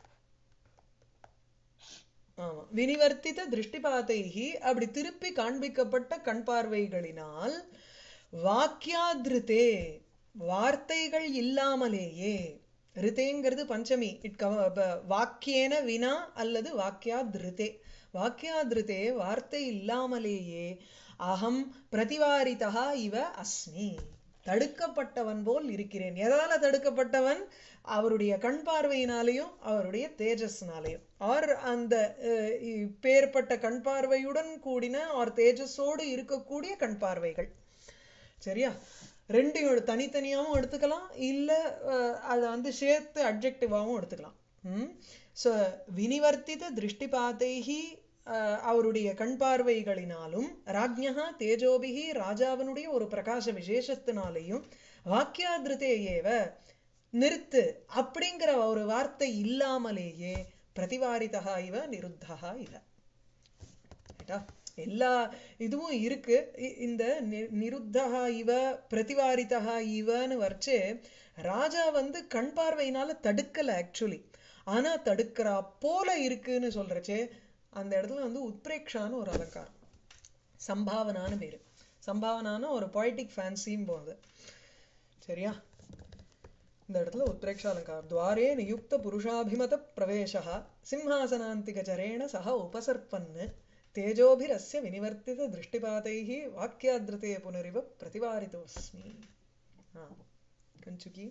ஆமா வினிவர்த்தித திருஷ்டிபாதைகி அப்படி திருப்பி காண்பிக்கப்பட்ட கண் பார்வைகளினால் வாக்கியாதிருத்தே வார்த்தைகள் இல்லாமலேயே ரிதேங்கிறது பஞ்சமி இட் கவ ப- வாக்கியேன வினா அல்லது வாக்கியாதிருத்தே வாக்கியாதிருத்தே வார்த்தை இல்லாமலேயே அகம் பிரதிவாரிதா இவ அஸ்மி தடுக்கப்பட்டவன் போல் இருக்கிறேன் எதால தடுக்கப்பட்டவன் அவருடைய கண் பார்வையினாலேயும் அவருடைய தேஜஸ்னாலேயும் ஆர் அந்த அஹ், இ- பேர்பட்ட கண் பார்வையுடன் கூடின ஆர் தேஜஸோடு இருக்கக்கூடிய கண் பார்வைகள் சரியா ரெண்டையும் எடு- தனித்தனியாவும் எடுத்துக்கலாம் இல்ல அஹ், அதை வந்து சேர்த்து அட்ஜெக்டிவாவும் எடுத்துக்கலாம் ம் ஸோ வினிவர்த்தித திருஷ்டிபாதைகி அஹ், அவருடைய கண் பார்வைகளினாலும் ராஜ்ஞா தேஜோபிகி ராஜாவினுடைய ஒரு பிரகாச விசேஷத்தினாலேயும் வாக்கியாதிருத்தே ஏவ நிறுத்து அப்படிங்கிற ஒரு வார்த்தை இல்லாமலேயே பிரதிவாரிதா இவ நிருத்தா இவ ரைட்டா எல்லா இதுவும் இருக்கு இ- இந்த நி- நிருத்தஹா இவ பிரதிவாரிதா இவன்னு வரைச்சு ராஜா வந்து கண் பார்வையினால தடுக்கல ஆக்சுவலி ஆனா தடுக்கிறா போல இருக்குன்னு சொல்றச்சே அந்த இடத்துல வந்து உத்பிரேக்ஷான்னு ஒரு அலங்காரம் சம்பாவனான்னு பேரு சம்பாவனான ஒரு பொய்டிக் ஃபேன்சியும் போகுது சரியா இந்த இடத்துல உத்பிரேக்ஷ அலங்காரம் துவாரே நியுக்த புருஷாபிமத பிரவேசः சிம்ஹாசனாந்திகச்சரேண சக உபசர்ப்பன்னு தேஜோபிரஸ்ய வினிவர்த்தித திருஷ்டிபாதைः வாக்கியாதிருத்தே புனரிவ பிரதிவாரிதோஸ்மி ஆ கஞ்சுகி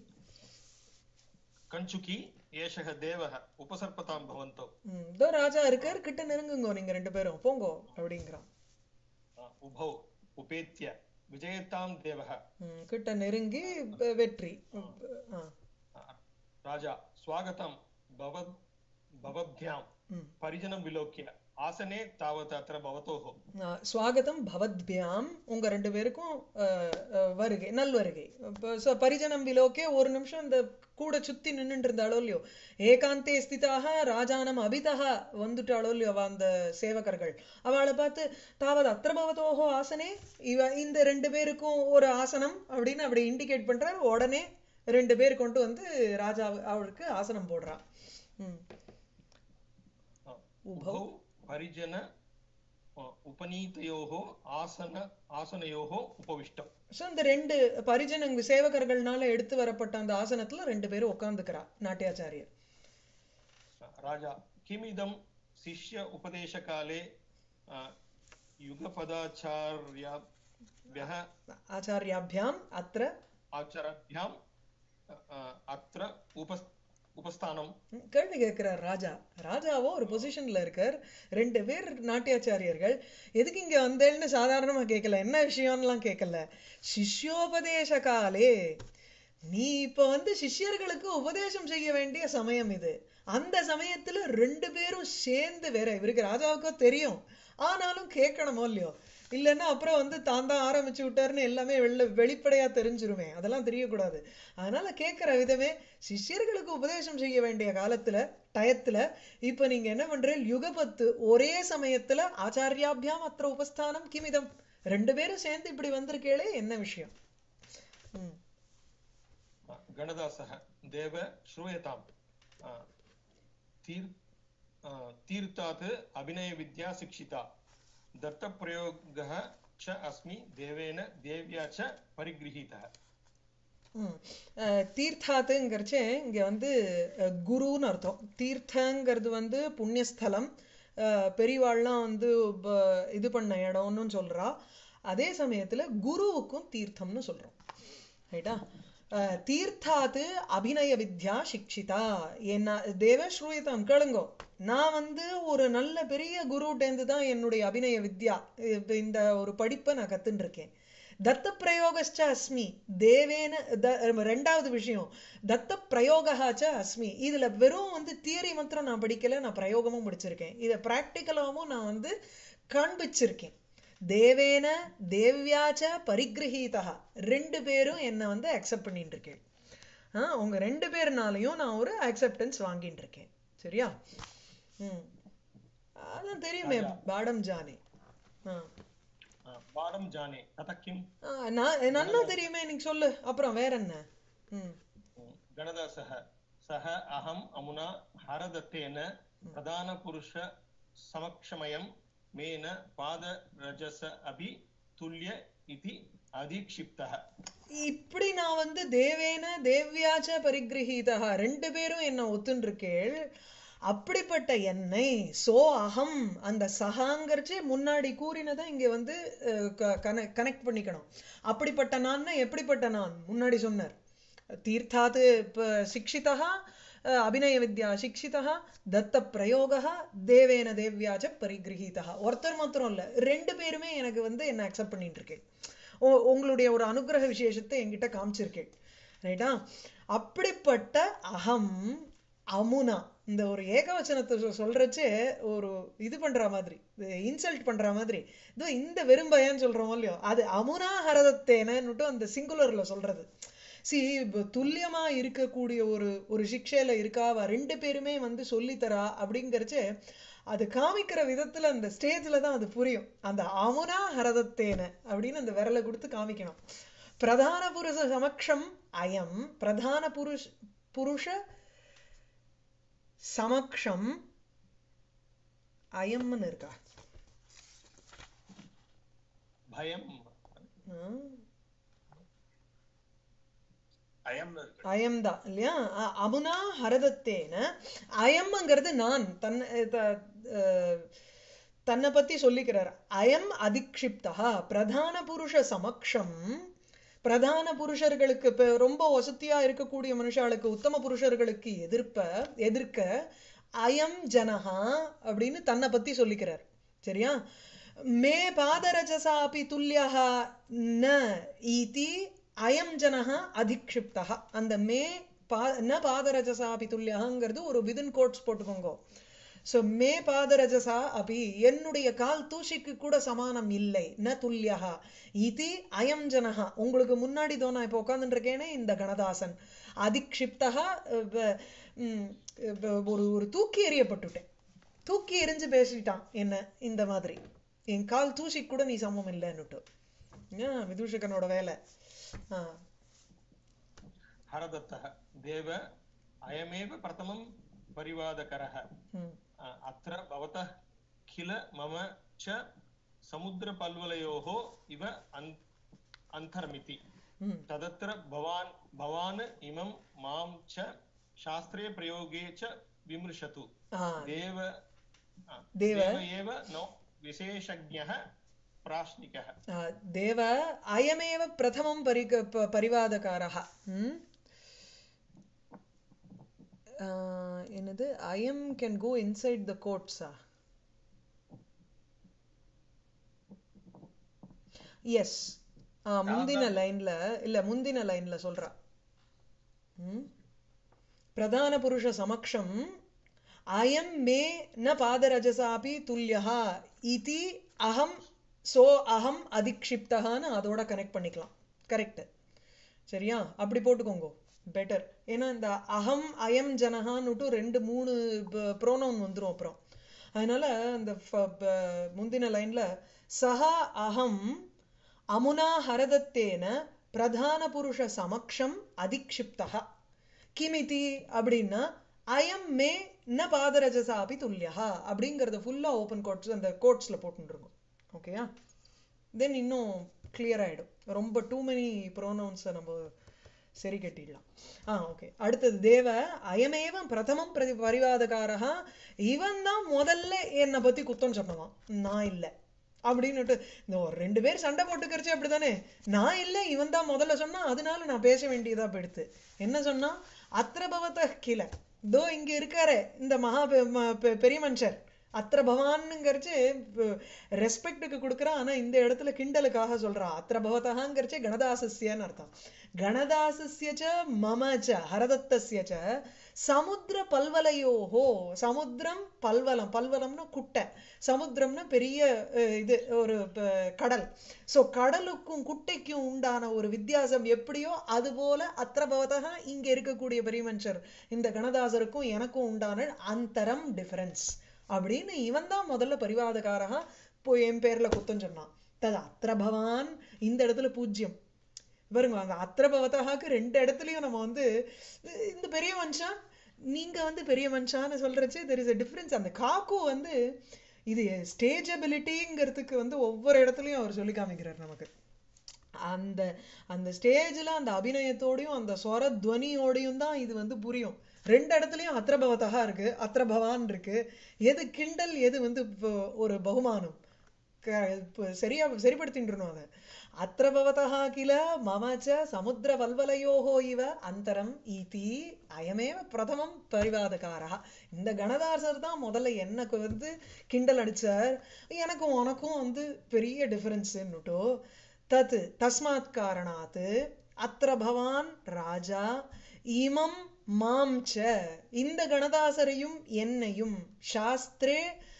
கஞ்சுகி ஏஷக தேவக உபசர்ப்பதாம் பவந்தோ ம் இதோ ராஜா இருக்கார் கிட்ட நெருங்குங்கோ நீங்க ரெண்டு பேரும் போங்கோ அப்படிங்கிறான் ஆ, உபௌ உபேத்திய விஜயதாம் தேவக ம், கிட்ட நெருங்கி வெ- வெற்றி ஆ ஆ, ராஜா ஸ்வாகதம் பவத் பவத்யாம் ம் பரிஜனம் விலோக்கிய ஆசனே தாவத் அத்திர பவதோஹோ ஆ, ஸ்வாகதம் பவத்பியாம் உங்க ரெண்டு பேருக்கும் அஹ், அஹ், வருகை நல்வருகை இப்ப ச- பரிஜனம் விலோக்கே ஒரு நிமிஷம் இந்த கூட சுத்தி நின்னுட்டு இருந்தாளோ இல்லையோ ஏகாந்தே ஸ்திதாக ராஜானம் அபிதக வந்துட்டாளோ இல்லையோ அவ அந்த சேவகர்கள் அவளை பார்த்து தாவது அத்திர பவதோஹோ ஆசனே இவ இந்த ரெண்டு பேருக்கும் ஒரு ஆசனம் அப்படின்னு அப்படி இண்டிகேட் பண்றார் உடனே ரெண்டு பேர் கொண்டு வந்து ராஜா அவளுக்கு ஆசனம் போடுறா ம் ஆ, உபௌ. உபௌ பரிஜன ஆ, உபநீதயோஹோ ஆசன ஆசனயோஹோ உபவிஷ்டம் ஸோ இந்த ரெண்டு பரிஜனங்க சேவகர்கள்னால எடுத்து வரப்பட்ட அந்த ஆசனத்துல ரெண்டு பேரும் உட்கார்ந்துக்கிறா நாட்டியாச்சாரியர் ராஜா கிமிதம் சிஷ்ய உபதேசகாலே ஆ, யுகபதாச்சார்யாभ्यः ஆச்சாரியாபியாம் அத்திர ஆச்சாரभ्याम् ஆ, அத்திர உபஸ் உபஸ்தானம் ம், கேள்வி கேட்கிறார் ராஜா ராஜாவோ ஒரு பொசிஷன்ல இருக்கார் ரெண்டு பேர் நாட்டியாச்சாரியர்கள் எதுக்கு இங்க வந்தேன்னு சாதாரணமா கேட்கல என்ன விஷயம்லாம் கேட்கல சிஷ்யோபதேச காலே நீ இப்ப வந்து சிஷ்யர்களுக்கு உபதேசம் செய்ய வேண்டிய சமயம் இது அந்த சமயத்துல ரெண்டு பேரும் சேர்ந்து வேற இவருக்கு ராஜாவுக்கோ தெரியும் ஆனாலும் கேட்கணுமோ இல்லையோ இல்லைன்னா அப்புறம் வந்து தான் தான் ஆரம்பிச்சு விட்டாருன்னு எல்லாமே வெளில வெளிப்படையா தெரிஞ்சிருமே அதெல்லாம் தெரியக்கூடாது அதனால கேட்கிற விதமே சிஷ்யர்களுக்கு உபதேசம் செய்ய வேண்டிய காலத்துல டயத்துல இப்ப நீங்க என்ன பண்றீங்க யுகபத்து ஒரே சமயத்துல ஆச்சாரியாபியாம் அத்திர உபஸ்தானம் கிமிதம் ரெண்டு பேரும் சேர்ந்து இப்படி வந்திருக்கேளே என்ன விஷயம் ம் गणदासः देव श्रूयताम् आ, तीर् अ, तीर्थात् अभिनयविद्या शिक्षिता दत्तप्रयोगः च अस्मि देवेन देव्या च परिगृहीतः ம். அஹ், தீர்த்தாத்துங்கிறச்சே இங்க வந்து அஹ், குருன்னு அர்த்தம் தீர்த்தங்கிறது வந்து புண்ணியஸ்தலம் அஹ், பெரியவாள்லாம் வந்து ப- இது பண்ண இடம்னு சொல்றா அதே சமயத்துல குருவுக்கும் தீர்த்தம்னு சொல்றோம் ரைட்டா அஹ், தீர்த்தாத்து அபிநய வித்யா சிக்ஷிதா என்ன தேவ ஸ்ரூயதம் கேளுங்கோ நான் வந்து ஒரு நல்ல பெரிய குருட்டேந்து தான் என்னுடைய அபிநய வித்யா இப்ப இந்த ஒரு படிப்பை நான் கத்துன்னு இருக்கேன் தத்த பிரயோகச்ச அஸ்மி தேவேன த- ரெண்டாவது விஷயம் தத்த பிரயோகாச்ச அஸ்மி இதுல வெறும் வந்து தியரி மாத்திரம் நான் படிக்கல நான் பிரயோகமும் படிச்சிருக்கேன் இதை பிராக்டிக்கலாவும் நான் வந்து காண்பிச்சிருக்கேன் தேவேன தேவ்யாச்ச பரிகிரகீதா ரெண்டு பேரும் என்னை வந்து அக்செப்ட் பண்ணிட்டு இருக்கேன் ஆ, உங்க ரெண்டு பேர்னாலையும் நான் ஒரு அக்செப்டன்ஸ் வாங்கிட்டு இருக்கேன் சரியா ம் அதான் தெரியுமே பாடம் ஜானே ஆ अ, पाठं जाने ततः किम् ஆ, நான் நன்னா தெரியுமே நீங்க சொல்லு அப்புறம் வேற என்ன ம் गणदासः सः अहम् अमुना हरदत्तेन प्रधानपुरुषसमक्षमयं मेन पादरजस अपि तुल्य इति अधिक्षिप्तः இப்படி நான் வந்து தேவேன தேவ்யாச்ச பரிகிரகீதா ரெண்டு பேரும் என்ன ஒத்துன்றிருக்கேள் அப்படிப்பட்ட என்னை சோ அகம் அந்த சகாங்கிறச்சே முன்னாடி கூறினதை இங்க வந்து கனெக்ட் பண்ணிக்கணும் அப்படிப்பட்ட நான் எப்படிப்பட்ட நான் முன்னாடி சொன்னார் தீர்த்தாத் இப்ப சிக்ஷிதா அஹ், அபிநய வித்யா சிக்ஷிதா தத்த பிரயோகா தேவேன தேவ்யாச்ச பரிகிரகீதா ஒருத்தர் மாத்திரம் இல்ல ரெண்டு பேருமே எனக்கு வந்து என்ன அக்செப்ட் பண்ணிட்டு இருக்கேன் உ- உங்களுடைய ஒரு அனுக்கிரக விசேஷத்தை என்கிட்ட காமிச்சிருக்கேன் ரைட்டா அப்படிப்பட்ட அகம் அமுனா இந்த ஒரு ஏகவச்சனத்தை சொ- சொல்றச்சே ஒரு இது பண்ற மாதிரி இன்சல்ட் பண்ற மாதிரி இதோ இந்த வெறும்பயன்னு சொல்றோம் இல்லையோ அது அமுனா ஹரதத்தேனன்னுட்டு அந்த சிங்குலர்ல சொல்றது சி துல்லியமா இருக்கக்கூடிய ஒரு ஒரு சிக்ஷையில இருக்காவ ரெண்டு பேருமே வந்து சொல்லித்தரா அப்படிங்கறச்சே அது காமிக்கிற விதத்துல அந்த ஸ்டேஜ்ல தான் அது புரியும் அந்த அமுனா ஹரதத்தேன அப்படின்னு அந்த விரலை கொடுத்து காமிக்கணும் பிரதான புருஷ சமக்ஷம் அயம் பிரதான புருஷ புருஷ சமக்ஷம் அயம்னு இருக்கா भयं ம். अयं அயம் தான் இல்லையா அ- அமுனா ஹரதத்தேன அயம்ங்கிறது நான் தன்னை த- அஹ், தன்னை பத்தி சொல்லிக்கிறார் அயம் அதிக்ஷிப்தா பிரதான புருஷ சமக்ஷம் பிரதான புருஷர்களுக்கு இப்ப ரொம்ப வசதியா இருக்கக்கூடிய மனுஷாளுக்கு உத்தம புருஷர்களுக்கு எதிர்ப்ப எதிர்க்க அயம் ஜனஹா அப்படின்னு தன்னை பத்தி சொல்லிக்கிறார் சரியா மே பாதரஜசா அப்படி துல்லியः ந இதி அயம் ஜனஹ அதிக்ஷிப்தா அந்த மே பா ந பாதரஜசா அப்படி துல்லியங்கிறது ஒரு விதின் கோட்ஸ் போட்டுக்கோங்க சோ மே பாதரஜசா அப்படி என்னுடைய கால் தூசிக்கு கூட சமானம் இல்லை ந துல்லியா இது அயம் ஜனஹா உங்களுக்கு முன்னாடி தோ நான் இப்போ உட்கார்ந்துட்டு இருக்கேனே இந்த கணதாசன் அதிக்ஷிப்தா அஹ், வ- ம், வ- ஒரு ஒரு தூக்கி எறியப்பட்டுட்டேன் தூக்கி எறிஞ்சு பேசிட்டான் என்ன இந்த மாதிரி என் கால் தூசிக்கு கூட நீ சமம் இல்லைன்னுட்டு ஏன் விதூஷகனோட வேலை ஆ हरदत्तः देव अयमेव प्रथमं परिवादकरः ம் अ, अत्र भवतः किल मम च समुद्रपल्वलयोः इव अन्- अन्तर्मिति ம் तदत्र भवान् भवान् इमं मां च शास्त्रे प्रयोगे च विमृशतु ஆ देव अ, देव। देव एव नो विशेषज्ञः प्राश्निकः ஆ, தேவ அயமேவ பிரதமம் பரிக ப- பரிவாதகாரः ம் ஆ, என்னது அயம் கேன் கோ இன்சைட் த கோட்ஸா எஸ் முந்தின லைன்ல இல்ல முந்தின லைன்ல சொல்றா ம் பிரதான புருஷ சமக்ஷம் அயம் மே ந பாதரஜசாபி துல்லியா இதி அகம் சோ அகம் அதிக்ஷிப்தகான்னு அதோட கனெக்ட் பண்ணிக்கலாம் கரெக்ட் சரியா அப்படி போட்டுக்கோங்க பெட்டர் ஏன்னா இந்த அகம் அயம் ஜனஹான்னுட்டு ரெண்டு மூணு ப்ரோனவுன் வந்துரும் அப்புறம் அதனால அந்த ஃப- ப- முந்தின லைன்ல சஹா அகம் அமுனா ஹரதத்தேன பிரதான புருஷ சமக்ஷம் அதிக்ஷிப்தா கிமிதி அப்படின்னா அயம் மே ந பாதரஜசா அபி துல்லியா அப்படிங்கறத ஃபுல்லா ஓப்பன் கோட்ஸ் அந்த கோட்ஸ்ல போட்டுருக்கோம் ஓகேயா தென் இன்னும் கிளியர் ஆயிடும் ரொம்ப டூ மெனி ப்ரோனவுன்ஸை நம்ம சரி கட்டிடலாம் ஆ ஓகே அடுத்தது தேவ அயமேவம் பிரதமம் பிரதி பரிவாதகாரா இவன் தான் முதல்ல என்னை பத்தி குத்தம் சொன்னவான் நான் இல்லை அப்படின்னுட்டு இந்த ஒரு ரெண்டு பேர் சண்டை போட்டுக்கிறச்சு அப்படிதானே நான் இல்லை இவன் தான் முதல்ல சொன்னா அதனால நான் பேச வேண்டியதா போயிடுத்து என்ன சொன்னா அத்திரபவத கில தோ இங்க இருக்காரு இந்த மகா பெ- ம- பெ- பெரிய மனுஷர் அத்திர பவான்னுங்கிறச்சு ரெஸ்பெக்டுக்கு கொடுக்குறான் ஆனா இந்த இடத்துல கிண்டலுக்காக சொல்றான் அத்திர பவதகாங்கிறச்சு கணதாசஸ்யன்னு அர்த்தம் கணதாசஸ்ய ச மம ச ஹரதத்தஸ்ய ச சமுத்திர பல்வலையோஹோ சமுத்திரம் பல்வலம் பல்வலம்னா குட்டை சமுத்திரம்னா பெரிய அஹ், இது ஒரு ப- கடல் சோ கடலுக்கும் குட்டைக்கும் உண்டான ஒரு வித்தியாசம் எப்படியோ அது போல அத்திரபவதக இங்க இருக்கக்கூடிய பெரிய மனுஷர் இந்த கணதாசருக்கும் எனக்கும் உண்டான அந்தரம் டிஃபரன்ஸ் அப்படின்னு இவன் தான் முதல்ல பரிவாதகாரகா போய் என் பேர்ல குத்தம் சொன்னான் தது அத்திரபவான் இந்த இடத்துல பூஜ்யம் பாருங்க அந்த அத்திரபவதகாக்கு ரெண்டு இடத்துலயும் நம்ம வந்து இ- இந்த பெரிய மனுஷன் நீங்க வந்து பெரிய மனுஷான்னு சொல்றச்சு தெர் இஸ் a டிஃபரன்ஸ் அந்த காக்கு வந்து இது ஸ்டேஜபிலிட்டிங்கிறதுக்கு வந்து ஒவ்வொரு இடத்துலயும் அவர் சொல்லி காமிக்கிறார் நமக்கு அந்த அந்த ஸ்டேஜ்ல அந்த அபிநயத்தோடையும் அந்த ஸ்வர துவனியோடையும் தான் இது வந்து புரியும் ரெண்டு இடத்துலயும் அத்திரபவதகா இருக்கு அத்திரபவான் இருக்கு எது கிண்டல் எது வந்து இப்போ ஒரு பகுமானம் க- இப்போ சரியா சரிப்படுத்தின்றணும் அதை அத்திரபவதः கில மம ச சமுத்திர வல்வலயோகோ இவ அந்தரம் ஈதி அயமேவ பிரதமம் பரிவாதகாரா இந்த கணதாசர் தான் முதல்ல எனக்கு வந்து கிண்டல் அடிச்சார் எனக்கும் உனக்கும் வந்து பெரிய டிஃபரன்ஸ்ன்னுட்டோ தத் தஸ்மாத் காரணாத் அத்திர பவான் ராஜா இமம் மாம் ச இந்த கணதாசரையும் என்னையும் சாஸ்திரே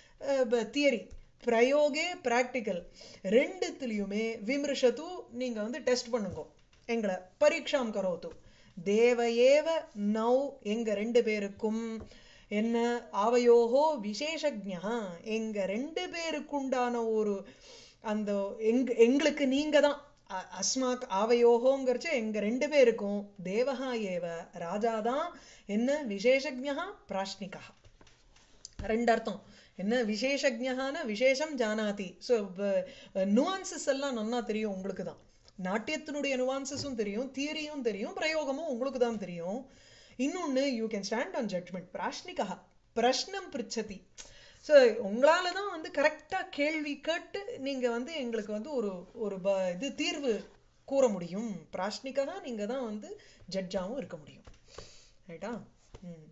தியரி பிரயோகே பிராக்டிக்கல் ரெண்டுத்துலயுமே விமர்சத்து நீங்க வந்து டெஸ்ட் பண்ணுங்க எங்களை பரீட்சாம் கரோத்து தேவ ஏவ நௌ எங்க ரெண்டு பேருக்கும் என்ன ஆவையோகோ விசேஷஜா எங்க ரெண்டு பேருக்குண்டான ஒரு அந்த எங்க எங்களுக்கு நீங்க தான் அ- அஸ்மாக் ஆவையோகோங்கிறச்சு எங்க ரெண்டு பேருக்கும் தேவஹா ஏவ ராஜாதான் என்ன விசேஷஜா பிராஷ்னிகா ரெண்டு அர்த்தம் என்ன விசேஷஜகான விசேஷம் ஜானாதி ஸோ நுவான்சஸ் எல்லாம் நன்னா தெரியும் உங்களுக்கு தான் நாட்டியத்தினுடைய நுவான்சஸும் தெரியும் தியரியும் தெரியும் பிரயோகமும் உங்களுக்கு தான் தெரியும் இன்னொன்னு you can stand on judgment பிராஷ்னிகா பிரஷ்னம் பிரிச்சதி ஸோ உங்களால தான் வந்து கரெக்டா கேள்வி கேட்டு நீங்க வந்து எங்களுக்கு வந்து ஒரு ஒரு ப- இது தீர்வு கூற முடியும் பிராஷ்னிகா நீங்க தான் வந்து ஜட்ஜாவும் இருக்க முடியும் ரைட்டா ம்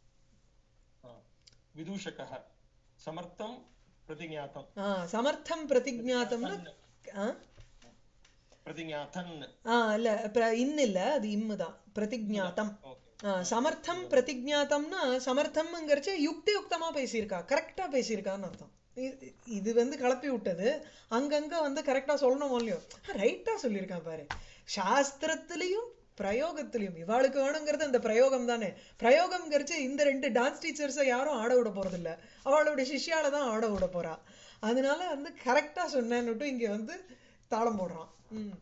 विदूषकः समर्थं प्रतिज्ञातं ஆ சமர்த்தம் பிரதிஜாத்தம்னு ஆ प्रतिज्ञातन् ஆ இல்ல பிர- இன்னு இல்ல அது இம்மு தான் பிரதிஜாத்தம் ओके ஆ, சமர்த்தம் பிரதிஜாத்தம்னா சமர்த்தம்ங்கிறச்சு யுக்தி யுக்தமா பேசியிருக்கா கரெக்டா பேசியிருக்கான்னு அர்த்தம் இது- இது வந்து கலப்பி விட்டது அங்கங்க வந்து கரெக்டா சொல்லணும் இல்லையோ ரைட்டா சொல்லியிருக்கான் பாரு சாஸ்திரத்திலையும் பிரயோகத்திலையும் இவாளுக்கு வேணுங்கிறது அந்த பிரயோகம் தானே பிரயோகம்ங்கிறச்சு இந்த ரெண்டு டான்ஸ் டீச்சர்ஸை யாரும் ஆட விட போறது இல்ல அவளுடைய சிஷ்யால தான் ஆட விட போறா அதனால வந்து கரெக்டா சொன்னேன்னுட்டு இங்க வந்து தாளம் போடுறான் ம்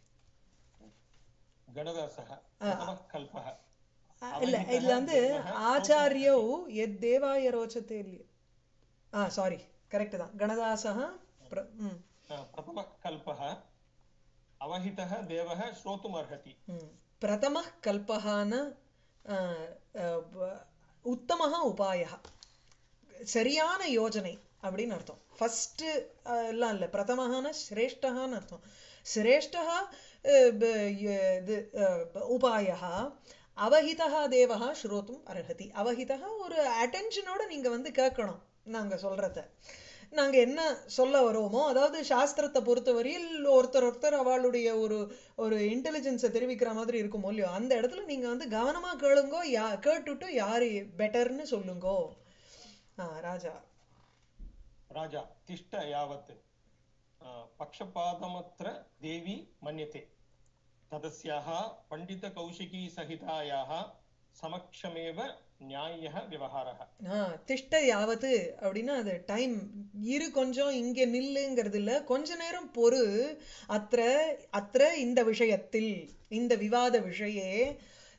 गणदासः प्रथमः कल्पः ஆ, இல்ல இதுல வந்து ஆச்சாரியோ எத் தேவாய ரோச்சத்தே இல்லையே ஆ சாரி கரெக்ட் தான் கணதாசः பிர- ம், अ, प्रथमः कल्पः अवहितः देवः श्रोतुमर्हति ம். பிரதமः கல்பகான ஆ, ஆ, ப- உத்தமः உபாயः சரியான யோஜனை அப்படின்னு அர்த்தம் ஃபர்ஸ்ட் எல்லாம் இல்ல பிரதமஹான சிரேஷ்டகான்னு அர்த்தம் சிரேஷ்டः அஹ், ப- ய- இது உபாயः அவஹிதः தேவः ஸ்ரோத்தும் அர்ஹதி அவஹிதः ஒரு அட்டென்ஷனோட நீங்க வந்து கேட்கணும் நாங்க சொல்றத நாங்க என்ன சொல்ல வரோமோ அதாவது சாஸ்திரத்தை பொறுத்தவரையில் ஒருத்தர் ஒருத்தர் அவளுடைய ஒரு ஒரு இன்டெலிஜென்ஸை தெரிவிக்கிற மாதிரி இருக்குமோ இல்லையோ அந்த இடத்துல நீங்க வந்து கவனமா கேளுங்கோ யா கேட்டுட்டு யாரு பெட்டர்னு சொல்லுங்கோ ஆ ராஜா राजा तिष्ठ यावत् अ, पक्षपातमत्र देवी मन्यते तदस्याः पण्डितकौशिकीसहितायाः समक्षमेव न्याय्यः व्यवहारः ஆ திஷ்ட யாவத்து அப்படின்னா அது டைம் இரு கொஞ்சம் இங்க நில்லுங்கிறது இல்ல கொஞ்ச நேரம் பொறு அத்திர அத்திர இந்த விஷயத்தில் இந்த விவாத விஷயே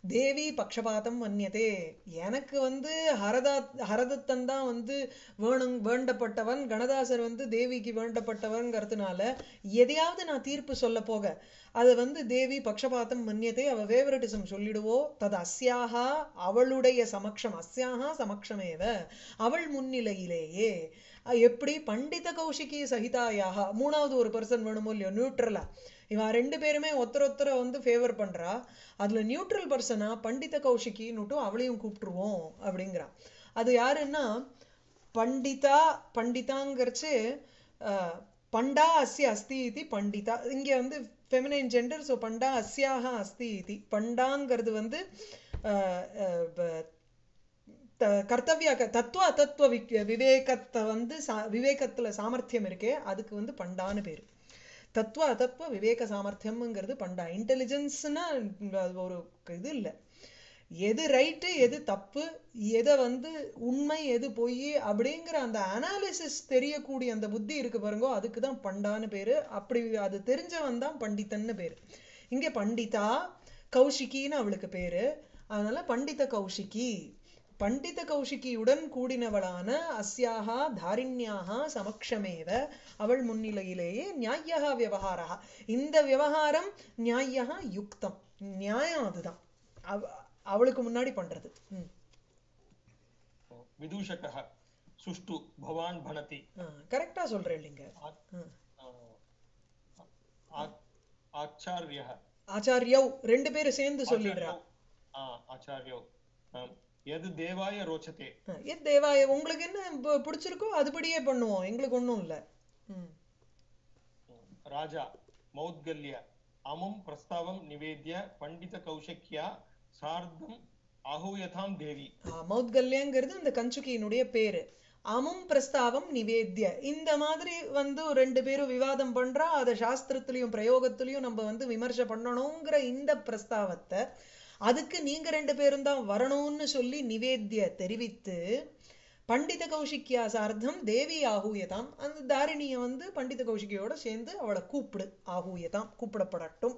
தேவி பக்ஷபாதம் மன்னியதே எனக்கு வந்து ஹரதா ஹரதத்தன் தான் வந்து வேணும் வேண்டப்பட்டவன் கணதாசர் வந்து தேவிக்கு வேண்டப்பட்டவன்ங்கிறதுனால எதையாவது நான் தீர்ப்பு சொல்ல போக அது வந்து தேவி பக்ஷபாதம் மன்னியதே அவ ஃபேவரட்டிசம் சொல்லிடுவோ தது அஸ்யாகா அவளுடைய சமக்ஷம் அஸ்யாகா சமக்ஷமேவ அவள் முன்னிலையிலேயே அஹ் எப்படி பண்டித கௌஷிகி சகிதாயாக மூணாவது ஒரு பர்சன் வேணுமோ இல்லையோ நியூட்ரலா இவன் ரெண்டு பேருமே ஒருத்தர் ஒருத்தரை வந்து ஃபேவர் பண்றா அதுல நியூட்ரல் பர்சனா பண்டித கௌஷிகின்னுட்டும் அவளையும் கூப்பிட்டுருவோம் அப்படிங்கிறான் அது யாருன்னா பண்டிதா பண்டிதாங்கிறச்சு அஹ், பண்டா அஸ்ய அஸ்தி இது பண்டிதா இங்க வந்து ஃபெமினைன் ஜெண்டர் ஸோ பண்டா அஸ்யாக அஸ்தி இது பண்டாங்கிறது வந்து அஹ், அஹ், ப- த- கர்த்தவிய க- தத்துவ அதத்துவ விக்- விவேகத்தை வந்து சா- விவேகத்துல சாமர்த்தியம் இருக்கே அதுக்கு வந்து பண்டான்னு பேரு தத்துவ அதத்துவ விவேக சாமர்த்தியம்ங்கிறது பண்டா இன்டெலிஜென்ஸ்னா ஒரு இது இல்லை எது ரைட்டு எது தப்பு எதை வந்து உண்மை எது பொய் அப்படிங்கிற அந்த அனாலிசிஸ் தெரியக்கூடிய அந்த புத்தி இருக்கு பாருங்க அதுக்கு தான் பண்டான்னு பேரு அப்படி அது தெரிஞ்சவன் தான் பண்டிதன்னு பேரு இங்க பண்டிதா கௌஷிகின்னு அவளுக்கு பேரு அதனால பண்டித கௌஷிகி பண்டித கௌஷிகியுடன் கூடினவளான அஸ்யாஹா தாரிண்யாஹா சமக்ஷமேவ அவள் முன்னிலையிலேயே நியாயஹா விவகாரா இந்த விவகாரம் நியாயஹா யுக்தம் நியாயம் அதுதான் அவ- அவளுக்கு முன்னாடி பண்றது ம் विदूषकः सुष्ठु भवान् भणति கரெக்டா சொல்றேன் இல்லைங்க आ- ம். आ- आचार्यः ஆச்சாரியவ் ரெண்டு பேரும் சேர்ந்து சொல்லிடுறா ஆ, ஆச்சாரியோ ஆம். எது தேவாய ரோச்சதே எத் தேவாய உங்களுக்கு என்ன ப- பிடிச்சிருக்கோ அதுபடியே பண்ணுவோம் எங்களுக்கு ஒண்ணும் இல்ல ம் ராஜா மௌத்கல்ய அமும் பிரஸ்தாவம் நிவேத்ய பண்டித கௌஷக்கியா சார்த்தம் ஆஹூயதாம் தேவி ஆ, மௌத்கல்யங்கிறது இந்த கஞ்சுகியினுடைய பேரு அமும் பிரஸ்தாவம் நிவேத்ய இந்த மாதிரி வந்து ஒரு ரெண்டு பேரும் விவாதம் பண்றா அதை சாஸ்திரத்திலையும் பிரயோகத்திலையும் நம்ம வந்து விமர்சை பண்ணணுங்கிற இந்த பிரஸ்தாவத்தை அதுக்கு நீங்க ரெண்டு பேரும் தான் வரணும்னு சொல்லி நிவேத்ய தெரிவித்து பண்டித கௌஷிக்யா சார்த்தம் தேவி ஆகூயதாம் அந்த தாரிணிய வந்து பண்டித கௌஷிகியோட சேர்ந்து அவளை கூப்பிடு ஆகூயதாம் கூப்பிடப்படட்டும்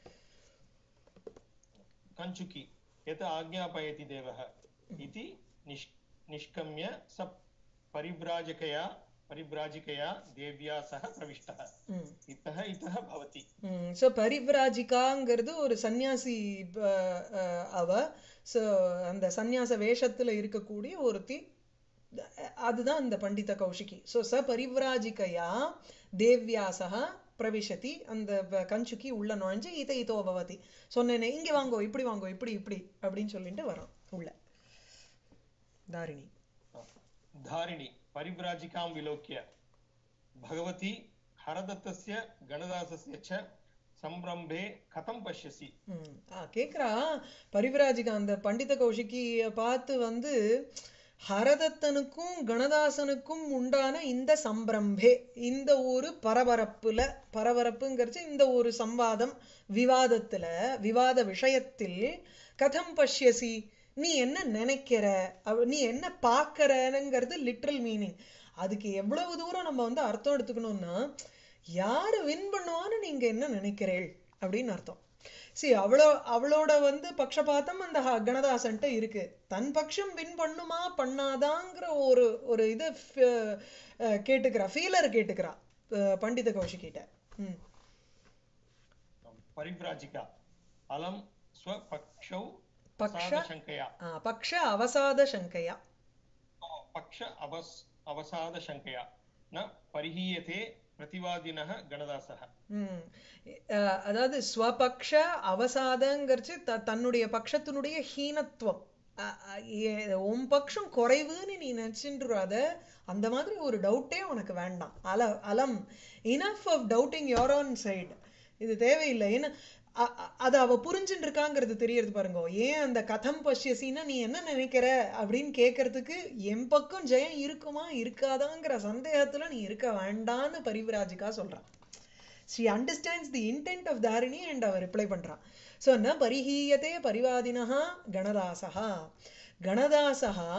கஞ்சுகி எத் ஆக்ஞாபயதி தேவः इति निष् निष्कम्य स परिव्राजकया परिव्राजिकया देव्या सह प्रविष्टः ம் इतः इतः भवति ஸோ பரிவ்ராஜிகாங்கிறது ஒரு சந்நியாசி அஹ், அஹ், அவ ஸோ அந்த சந்நியாச வேஷத்துல இருக்கக்கூடிய ஒருத்தி அஹ், அதுதான் இந்த பண்டித கௌஷிகி ஸோ ச பரிவ்ராஜிகையா தேவ்யாசக பிரவிஷதி அந்த வ- கஞ்சுக்கி உள்ள நுழைஞ்சு இதை இதோ பவதி சொன்னேனே இங்க வாங்கோ இப்படி வாங்கோ இப்படி இப்படி அப்படின்னு சொல்லிட்டு வரோம் உள்ள தாரிணி धारिणि परिव्राजिकां विलोक्य भगवती हरदत्तस्य गणदासस्य च सम्रम्भे कथं पश्यसि ம். ஆ, கேக்குறா பரிவிராஜிகா அந்த பண்டித கௌஷிகிய பார்த்து வந்து ஹரதத்தனுக்கும் கணதாசனுக்கும் உண்டான இந்த சம்பிரம்பே இந்த ஒரு பரபரப்புல பரபரப்புங்கிறச்சு இந்த ஒரு சம்வாதம் விவாதத்துல விவாத விஷயத்தில் கதம் பஷ்யசி நீ என்ன நினைக்கிற அவ- நீ என்ன பார்க்கறங்கிறது லிட்ரல் மீனிங் அதுக்கு எவ்வளவு தூரம் நம்ம வந்து அர்த்தம் எடுத்துக்கணும்னா யாரு வின் பண்ணுவான்னு நீங்க என்ன நினைக்கிறீள் அப்படின்னு அர்த்தம் சரி அவளோ அவளோட வந்து பக்ஷபாத்தம் அந்த ஹ- கணதாசன்ட்ட இருக்கு தன் பக்ஷம் வின் பண்ணுமா பண்ணாதாங்கிற ஒரு ஒரு இது ஃப- அஹ் கேட்டுக்கிறா ஃபீலர் கேட்டுக்கிறா அஹ் பண்டித கௌஷிகிட்ட ம் परिव्राजिका अलं स्वपक्षौ पक्ष- साधशङ्कया ஆ, பக்ஷ அவசாத சங்கையா पक्ष अवस् अवसादशङ्कया न परिहीयते प्रतिवादिनः गणदासः ம் அஹ் அதாவது ஸ்வபக்ஷ அவசாதங்கிறச்சு த தன்னுடைய பட்சத்தினுடைய ஹீனத்துவம் அ- அ- ஏ- உன் பட்சம் குறைவுன்னு நீ நினைச்சுன்றாத அந்த மாதிரி ஒரு டவுட்டே உனக்கு வேண்டாம் அல அலம் enough of doubting your on side இது தேவையில்லை ஏன்னா அ- அ- அது அவ புரிஞ்சுட்டு இருக்காங்கிறது தெரியறது பாருங்க ஏன் அந்த கதம் பஷ்யசின்னா நீ என்ன நினைக்கிற அப்படின்னு கேட்கறதுக்கு என் பக்கம் ஜெயம் இருக்குமா இருக்காதாங்கிற சந்தேகத்துல நீ இருக்க வேண்டான்னு பரிவிராஜிகா சொல்றான் she understands the intent of Dharini and அவ ரிப்ளை பண்றான் ஸோ ந பரிஹீயத்தே பரிவாதினஹா கணதாசஹா கணதாசஹா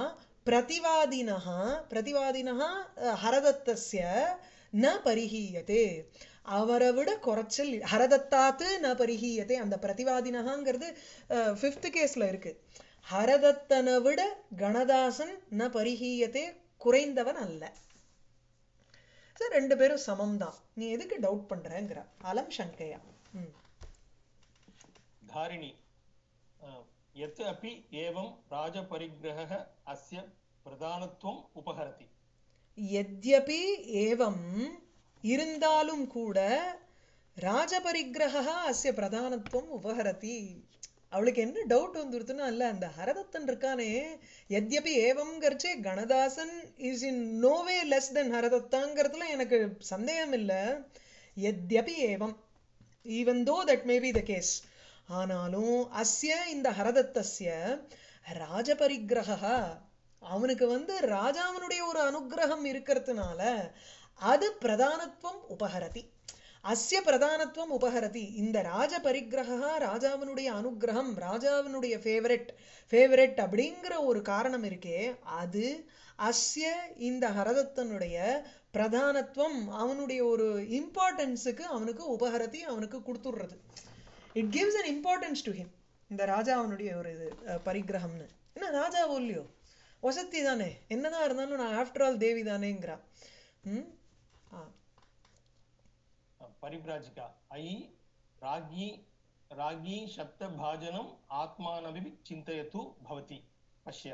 பிரதிவாதினः பிரதிவாதினः அஹ், ஹரதத்தஸ்ய ந பரிஹீயதே அவரை விட குறைச்சல் ஹரதத்தாத்து ந பரிஹீயதே அந்த பிரதிவாதினகாங்கிறது ஃபிஃப்த் கேஸ்ல இருக்கு ஹரதத்தனை விட கணதாசன் ந பரிஹீயதே குறைந்தவன் அல்ல So, ரெண்டு பேரும் சமம் தான் நீ எதுக்கு டவுட் பண்றங்கிற அலம் சங்கையா ம் धारिणी अ, यत् अपि एवं राजपरिग्रहः अस्य प्रधानत्वम् उपहरति यद्यपि ஏவம் இருந்தாலும் கூட ராஜபரிகிரகா அஸ்ய பிரதானத்துவம் உபகரதி அவளுக்கு என்ன டவுட் வந்துருதுன்னா இல்ல அந்த ஹரதத்தன் இருக்கானே எத்யபி ஏவம்ங்கிறச்சே கணதாசன் இஸ் இன் நோவே லெஸ் தென் ஹரதத்தாங்கிறதுல எனக்கு சந்தேகம் இல்ல எத்யபி ஏவம் even though that may be the case ஆனாலும் அஸ்ய இந்த ஹரதத்தஸ்ய ராஜபரிகிரகா அவனுக்கு வந்து ராஜாவனுடைய ஒரு அனுக்கிரகம் இருக்கிறதுனால அது பிரதானத்துவம் உபகரதி அஸ்ய பிரதானத்துவம் உபகரதி இந்த ராஜ பரிகிரகா ராஜாவினுடைய அனுக்கிரகம் ராஜாவினுடைய ஃபேவரெட் ஃபேவரெட் அப்படிங்கிற ஒரு காரணம் இருக்கே அது அஸ்ய இந்த ஹரதத்தனுடைய பிரதானத்துவம் அவனுடைய ஒரு இம்பார்ட்டன்ஸுக்கு அவனுக்கு உபகரதி அவனுக்கு கொடுத்துடுறது it gives an importance to him இந்த ராஜா அவனுடைய ஒரு இது அஹ், பரிகிரகம்னு என்ன ராஜாவோ இல்லையோ வசதி தானே என்னதான் இருந்தாலும் நான் ஆஃப்டர் ஆல் தேவி தானேங்கிறா ம் ஆ परिव्राजिका अयि राज्ञी राज्ञी शब्दभाजनम् आत्मानमपि चिन्तयतु भवति पश्य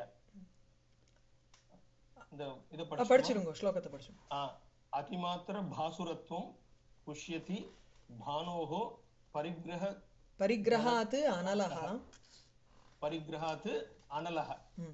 இந்த இதை அஹ், படிச்சுமா? படிச்சிருங்க ஸ்லோகத்தை படிச்சிருங்க आ, अतिमात्रभासुरत्वं पुष्यति भानोः परिग्रह பரிகிரகாத் அனலஹா परिग्रहात् अनलः ம்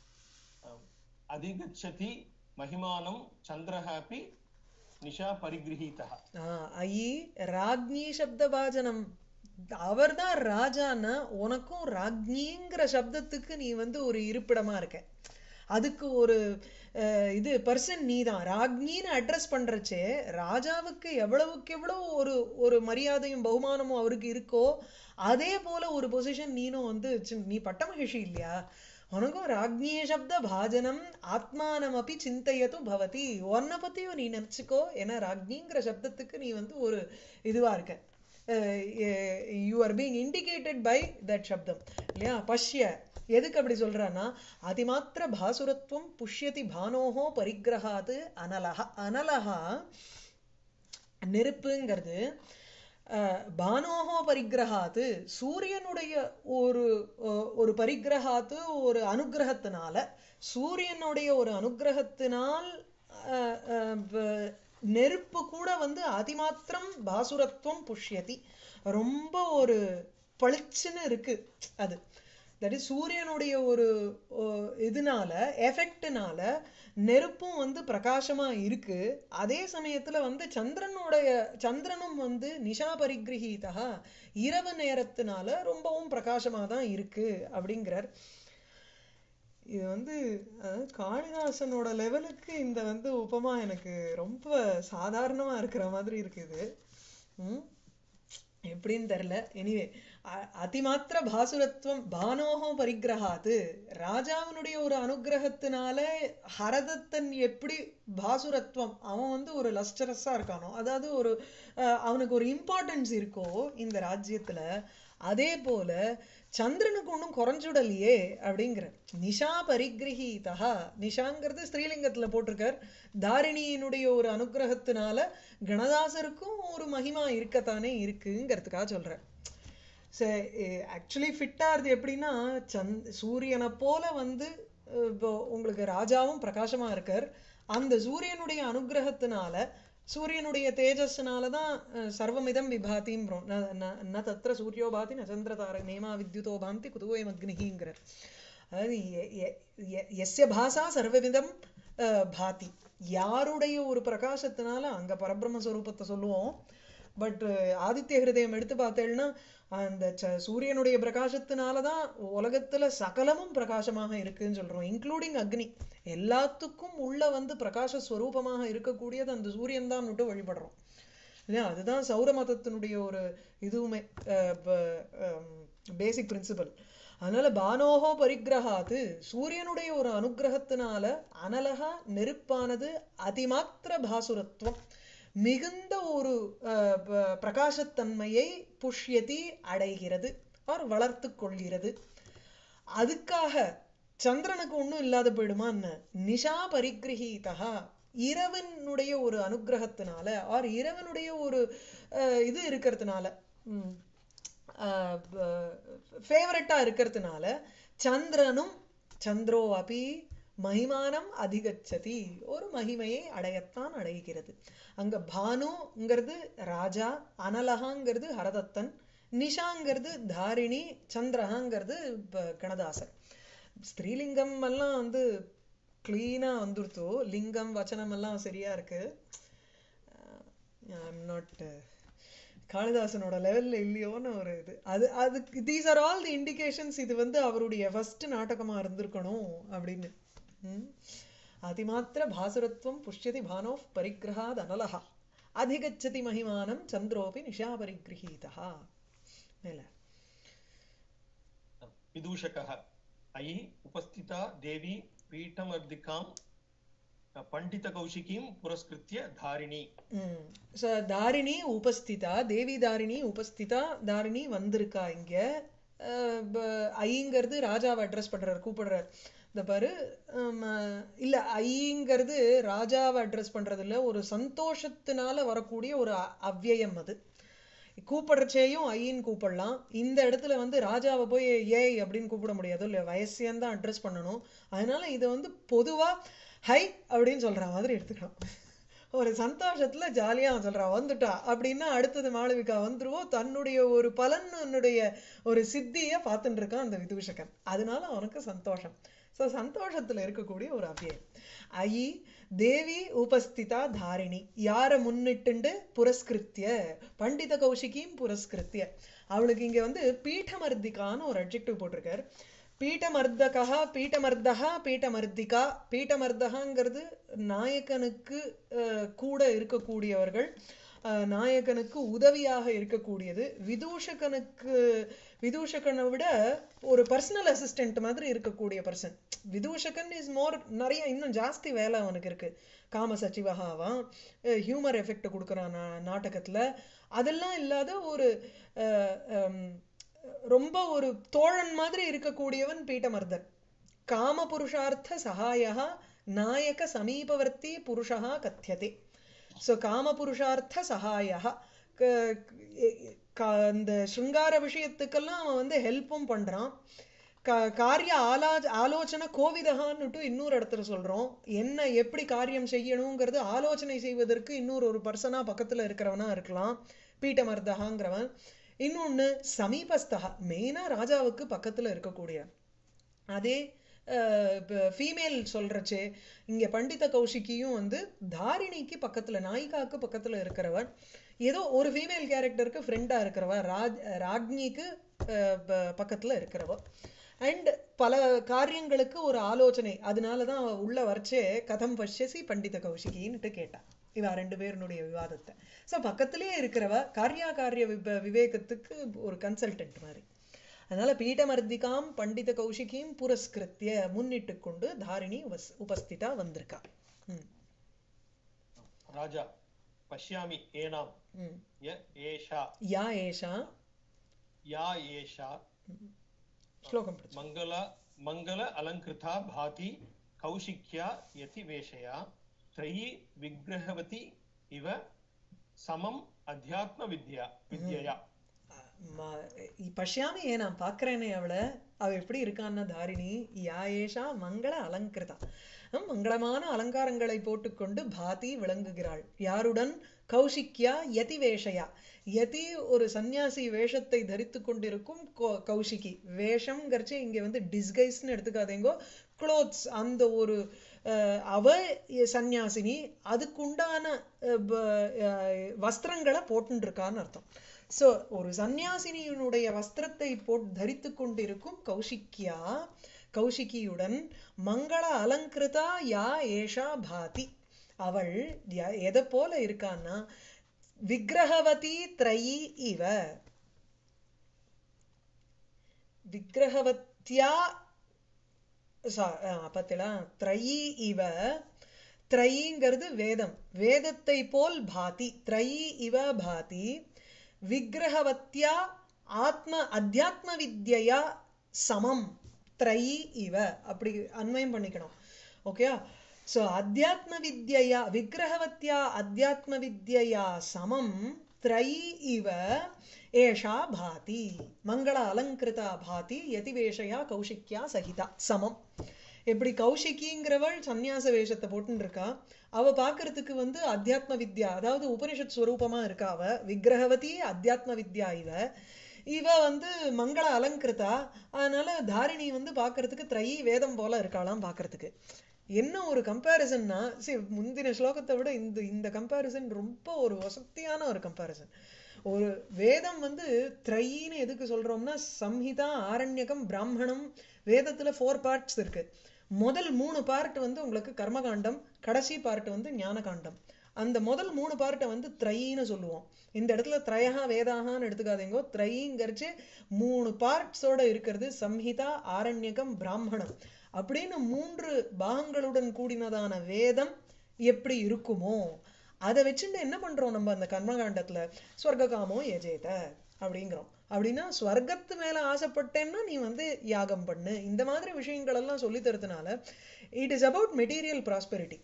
अधिगच्छति महिमानं चन्द्रः अपि निशा परिगृहीतः ஆ, ஐ ராக்ஞி சப்தபாஜனம் அவர்தான் ராஜான்னா உனக்கும் ராக்ஞிங்கிற சப்தத்துக்கு நீ வந்து ஒரு இருப்பிடமா இருக்க அதுக்கு ஒரு அஹ், இது பர்சன் நீ தான் ராக்ஞின்னு அட்ரஸ் பண்றச்சே ராஜாவுக்கு எவ்வளவுக்கு எவ்வளவு ஒரு ஒரு மரியாதையும் பகுமானமும் அவருக்கு இருக்கோ அதே போல ஒரு பொசிஷன் நீனும் வந்து சி- நீ பட்டமகிஷி இல்லையா உனக்கும் ராக்ஞிய சப்த பாஜனம் ஆத்மானம் அப்படி சிந்தையத்தும் பவதி உன்னை பத்தியும் நீ நினைச்சுக்கோ ஏன்னா ராக்ஞிங்கிற சப்தத்துக்கு நீ வந்து ஒரு இதுவா இருக்க you are being indicated by that சப்தம் இல்லையா பஷ்ய எதுக்கு அப்படி சொல்றான்னா அதிமாத்திர பாசுரத்துவம் புஷ்யதி பானோஹோ பரிகிரகாது அனலஹ அனலஹா நெருப்புங்கிறது அஹ், பானோஹோ பரிகிரகாத்து சூரியனுடைய ஒரு அஹ், ஒரு பரிகிரகாத்து ஒரு அனுக்கிரகத்தினால சூரியனுடைய ஒரு அனுக்கிரகத்தினால் அஹ், அஹ், வ- நெருப்பு கூட வந்து அதிமாத்திரம் பாசுரத்துவம் புஷ்யதி ரொம்ப ஒரு பளிச்சுன்னு இருக்கு அது தட் இஸ் சூரியனுடைய ஒரு ஓ, இதனால எஃபெக்ட்னால நெருப்பும் வந்து பிரகாசமா இருக்கு அதே சமயத்துல வந்து சந்திரனுடைய சந்திரனும் வந்து நிஷா பரிகிரகீதா இரவு நேரத்தினால ரொம்பவும் பிரகாசமா தான் இருக்கு அப்படிங்கிறார் இது வந்து அஹ், காளிதாசனோட லெவலுக்கு இந்த வந்து உபமா எனக்கு ரொம்ப சாதாரணமா இருக்கிற மாதிரி இருக்குது ம் எப்படின்னு தெரியல எனிவே அதிமாத்திர பாசுரத்துவம் பானோகோ பரிகிரகாத்து ராஜாவினுடைய ஒரு அனுகிரகத்தினால ஹரதத்தன் எப்படி பாசுரத்துவம் அவன் வந்து ஒரு லஸ்டரஸா இருக்கானோ அதாவது ஒரு அஹ், அவனுக்கு ஒரு இம்பார்ட்டன்ஸ் இருக்கோ இந்த ராஜ்யத்துல அதே போல சந்திரனுக்கு ஒன்றும் குறைஞ்சுடலையே அப்படிங்கிற நிஷா பரிகிரகீதா நிஷாங்கிறது ஸ்ரீலிங்கத்துல போட்டிருக்கார் தாரிணியினுடைய ஒரு அனுகிரகத்தினால கணதாசருக்கும் ஒரு மகிமா இருக்கத்தானே இருக்குங்கிறதுக்காக சொல்றேன் ஆக்சுவலி ஃபிட்டா அது எப்படின்னா சந்த் சூரியனை போல வந்து அஹ், இப்போ உங்களுக்கு ராஜாவும் பிரகாசமா இருக்கார் அந்த சூரியனுடைய அனுகிரகத்தினால சூரியனுடைய தேஜஸ்னால தான் அஹ், சர்வமிதம் விபாதின்றோம் ந ந- ந தத்திர சூரியோ பாதி ந சந்திரதார நேமா வித்யுதோ பாந்தி குதுவோயம் அக்னிங்கிறார் அதாவது எ- எ- எ- எஸ்ய பாசா சர்வவிதம் அஹ், பாதி யாருடைய ஒரு பிரகாசத்தினால அங்க பரபிரம்ம ஸ்வரூபத்தை சொல்லுவோம் பட் ஆதித்ய ஹிருதயம் எடுத்து பார்த்தேன்னா அந்த ச- சூரியனுடைய பிரகாசத்தினால தான் உலகத்துல சகலமும் பிரகாசமாக இருக்குன்னு சொல்றோம் இன்க்ளூடிங் அக்னி எல்லாத்துக்கும் உள்ள வந்து பிரகாச ஸ்வரூபமாக இருக்கக்கூடியது அந்த சூரியன் தான் விட்டு வழிபடுறோம் இல்லையா அதுதான் சௌர மதத்தினுடைய ஒரு இதுவுமே பேசிக் பிரின்சிபல் அதனால பானோஹோ பரிக்கிரகாத்து சூரியனுடைய ஒரு அனுகிரகத்தினால அனலகா நெருப்பானது அதிமாத்திர பாசுரத்துவம் மிகுந்த ஒரு அஹ், ப- பிரகாசத்தன்மையை புஷ்யதி அடைகிறது ஆர் வளர்த்து கொள்கிறது அதுக்காக சந்திரனுக்கு ஒண்ணும் இல்லாத போயிடுமா என்ன நிஷா பரிகிரகீதா இரவனுடைய ஒரு அனுகிரகத்தினால ஆர் இரவனுடைய ஒரு அஹ், இது இருக்கிறதுனால ஃபேவரட்டா இருக்கிறதுனால சந்திரனும் சந்திரோ அபி மகிமானம் அதிகச்சதி ஒரு மகிமையை அடையத்தான் அடைகிறது அங்க பானுங்கிறது ராஜா அனலகாங்கிறது ஹரதத்தன் நிஷாங்கிறது தாரிணி சந்திரகாங்கிறது ப- கணதாசர் ஸ்திரீலிங்கம் எல்லாம் வந்து கிளீனா வந்துருத்தோ லிங்கம் வச்சனம் எல்லாம் சரியா இருக்கு ஐம் நாட் காளிதாசனோட லெவல்ல இல்லையோன்னு ஒரு இது அது அதுக்கு these are all the indications இது வந்து அவருடைய ஃபர்ஸ்ட் நாடகமா இருந்திருக்கணும் அப்படின்னு ம். அதிமாத்திர பாசுரத்துவம் புஷ்யதி பானோ பரிகிரகாத் அனலஹா அதிகச்சதி மகிமானம் சந்திரோபி நிஷா பரிகிரகீதா மேல विदूषकः अयि उपस्थिता देवी पीठमर्दिकां पण्डितकौशिकीं पुरस्कृत्य धारिणी ம். So, தாரிணி உபஸ்திதா தேவி தாரிணி உபஸ்திதா தாரிணி வந்திருக்கா இங்க அஹ், ப- ஐங்கிறது ராஜாவை அட்ரஸ் பண்றாரு கூப்பிடுறாரு இந்த பாரு ஹம், அஹ், இல்ல ஐங்கிறது ராஜாவை அட்ரஸ் பண்றது இல்ல ஒரு சந்தோஷத்தினால வரக்கூடிய ஒரு அ- அவ்யயம் அது கூப்பிடுறச்சேயும் ஐயின்னு கூப்பிடலாம் இந்த இடத்துல வந்து ராஜாவை போய் ஏய் அப்படின்னு கூப்பிட முடியாது இல்ல வயசியன் தான் அட்ரஸ் பண்ணணும் அதனால இதை வந்து பொதுவா ஹை அப்படின்னு சொல்ற மாதிரி எடுத்துக்கலாம் ஒரு சந்தோஷத்துல ஜாலியா அவன் சொல்றான் வந்துட்டா அப்படின்னா அடுத்தது மாளவிகா வந்துருவோம் தன்னுடைய ஒரு பலனுடைய ஒரு சித்திய பார்த்துட்டு இருக்கான் அந்த விதூஷகன் அதனால அவனுக்கு சந்தோஷம் சோ சந்தோஷத்துல இருக்கக்கூடிய ஒரு அவ்வியம் ஐ தேவி உபஸ்திதா தாரிணி யார முன்னிட்டுண்டு புரஸ்கிருத்திய பண்டித கௌஷிகியும் புரஸ்கிருத்திய அவளுக்கு இங்க வந்து பீഠமர்த்திகான்னு ஒரு அட்ஜெக்டிவ் போட்டிருக்காரு பீட்டமர்தகா பீட்டமர்தகா பீட்டமர்த்திகா பீட்டமர்தகாங்கிறது நாயகனுக்கு அஹ், கூட இருக்கக்கூடியவர்கள் அஹ், நாயகனுக்கு உதவியாக இருக்கக்கூடியது விதூஷகனுக்கு விதூஷகனை விட ஒரு பர்சனல் அசிஸ்டன்ட் மாதிரி இருக்கக்கூடிய பர்சன் விதூஷகன் இஸ் மோர் நிறைய இன்னும் ஜாஸ்தி வேலை அவனுக்கு இருக்கு காம சச்சிவகாவான் ஹியூமர் எஃபெக்ட் கொடுக்குறான் நா- நாடகத்துல அதெல்லாம் இல்லாத ஒரு அஹ், ஹம், ரொம்ப ஒரு தோழன் மாதிரி இருக்கக்கூடியவன் பீட்டமர்தன் காம புருஷார்த்த சகாயா நாயக சமீபவர்த்தி புருஷா கத்தியதே ஸோ காம புருஷார்த்த சகாயா அந்த சிருங்கார விஷயத்துக்கெல்லாம் அவன் வந்து ஹெல்ப்பும் பண்றான் கா- காரிய ஆலா ஆலோசனை கோவிதகான்னுட்டு இன்னொரு இடத்துல சொல்றோம் என்ன எப்படி காரியம் செய்யணுங்கிறது ஆலோசனை செய்வதற்கு இன்னொரு ஒரு பர்சனா பக்கத்துல இருக்கிறவனா இருக்கலாம் பீட்டமர்தகாங்கிறவன் இன்னொன்னு சமீபஸ்தகா மெயினா ராஜாவுக்கு பக்கத்துல இருக்கக்கூடிய அதே ஃபீமேல் சொல்றச்சே இங்க பண்டித கௌஷிகியும் வந்து தாரிணிக்கு பக்கத்துல நாயிகாக்கு பக்கத்துல இருக்கிறவன் ஏதோ ஒரு ஃபீமேல் கேரக்டருக்கு ஃப்ரெண்டா இருக்கிறவ ராஜ் ராஜ்ஞிக்கு அஹ், ப- பக்கத்துல இருக்கிறவ அண்ட் பல காரியங்களுக்கு ஒரு ஆலோசனை அதனாலதான் அவ உள்ள வரைச்சே கதம் பஷ்யசி பண்டித கௌஷிகின்னுட்டு கேட்டா இவ ரெண்டு பேருனுடைய விவாதத்தை சோ பக்கத்திலேயே இருக்கிறவ காரியா காரிய விப- விவேகத்துக்கு ஒரு கன்சல்டன்ட் மாதிரி அதனால பீட்டமர்த்திகாம் பண்டித கௌஷிகியும் புரஸ்கிருத்திய முன்னிட்டு கொண்டு தாரிணி உபஸ் உபஸ்திதா வந்திருக்கா ம், राजा पश्यामि एनां ம். य एषा யா ஏஷா या एषा ஸ்லோகம் படிச்சு मङ्गल मङ्गल अलङ्कृता भाति कौशिक्या यतिवेशया त्रयी विग्रहवती इव समम् अध्यात्मविद्या विद्यया ம- இ- பஷ்யாமி ஏன் நான் பாக்குறேனே அவளை அவ எப்படி இருக்கான்னா தாரிணி யா ஏஷா மங்கள அலங்கிருதா ஹம், மங்களமான அலங்காரங்களை போட்டுக்கொண்டு பாதி விளங்குகிறாள் யாருடன் கௌஷிக்யா யதி வேஷயா யதி ஒரு சந்நியாசி வேஷத்தை தரித்து கொண்டிருக்கும் கௌ- கௌஷிகி வேஷம்ங்கிறச்சு இங்க வந்து டிஸ்கைஸ்னு எடுத்துக்காதீங்கோ க்ளோத்ஸ் அந்த ஒரு அஹ், அவ சந்நியாசினி அதுக்குண்டான அஹ், ப- அஹ், வஸ்திரங்களை போட்டுன்னு இருக்கான்னு அர்த்தம் சோ ஒரு சந்நியாசினியினுடைய வஸ்திரத்தை போட் தரித்து கொண்டிருக்கும் கௌஷிக்யா கௌஷிகியுடன் மங்கள அலங்கிருதா யா ஏஷா பாதி அவள் ய- எதை போல இருக்கான்னா விக்கிரகவதி த்ரயி இவ விக்கிரகவத்யா சா- ஆ, பாத்தீங்களா த்ரயி இவ த்ரயிங்கிறது வேதம் வேதத்தை போல் பாதி த்ரயி இவ பாதி விக்கிரகவத்யா ஆத்ம அத்தியாத்ம வித்யா சமம் த்ரயி இவ அப்படி அன்வயம் பண்ணிக்கணும் ஓகே ஸோ அத்தியாத்ம வித்யா விக்கிரகவத்யா அத்தியாத்ம வித்யா சமம் த்ரயி இவ ஏஷா பாதி மங்கள அலங்கிருதா பாதி யதிவேஷயா கௌஷிக்யா சகிதா சமம் எப்படி கௌஷிகிங்கிறவள் சந்நியாச வேஷத்தை போட்டுன்னு இருக்கா அவ பார்க்கறதுக்கு வந்து அத்தியாத்ம வித்யா அதாவது உபனிஷத் ஸ்வரூபமா இருக்கா அவ விக்கிரகவதி அத்தியாத்ம வித்யா இவ இவ வந்து மங்கள அலங்கிருதா அதனால தாரிணி வந்து பார்க்கறதுக்கு த்ரயி வேதம் போல இருக்காளாம் பார்க்கறதுக்கு என்ன ஒரு கம்பேரிசன்னா சரி முந்தின ஸ்லோகத்தை விட இந்த இந்த கம்பேரிசன் ரொம்ப ஒரு வசத்தியான ஒரு கம்பேரிசன் ஒரு வேதம் வந்து த்ரைன்னு எதுக்கு சொல்றோம்னா சம்ஹிதா ஆரண்யகம் பிராமணம் வேதத்துல ஃபோர் பார்ட்ஸ் இருக்கு முதல் மூணு பார்ட் வந்து உங்களுக்கு கர்மகாண்டம் கடைசி பார்ட் வந்து ஞானகாண்டம் அந்த முதல் மூணு பார்ட்டை வந்து த்ரைன்னு சொல்லுவோம் இந்த இடத்துல த்ரயா வேதாகான்னு எடுத்துக்காதீங்கோ த்ரைங்கிறச்சு மூணு பார்ட்ஸோட இருக்கிறது சம்ஹிதா ஆரண்யகம் பிராமணம் அப்படின்னு மூன்று பாகங்களுடன் கூடினதான வேதம் எப்படி இருக்குமோ அதை வச்சுட்டு என்ன பண்றோம் நம்ம அந்த கர்மகாண்டத்துல ஸ்வர்ககாமோ எஜேத அப்படிங்கிறோம் அப்படின்னா ஸ்வர்க்கத்து மேல ஆசைப்பட்டேன்னா நீ வந்து யாகம் பண்ணு இந்த மாதிரி விஷயங்கள் எல்லாம் சொல்லி தரதுனால it is about material prosperity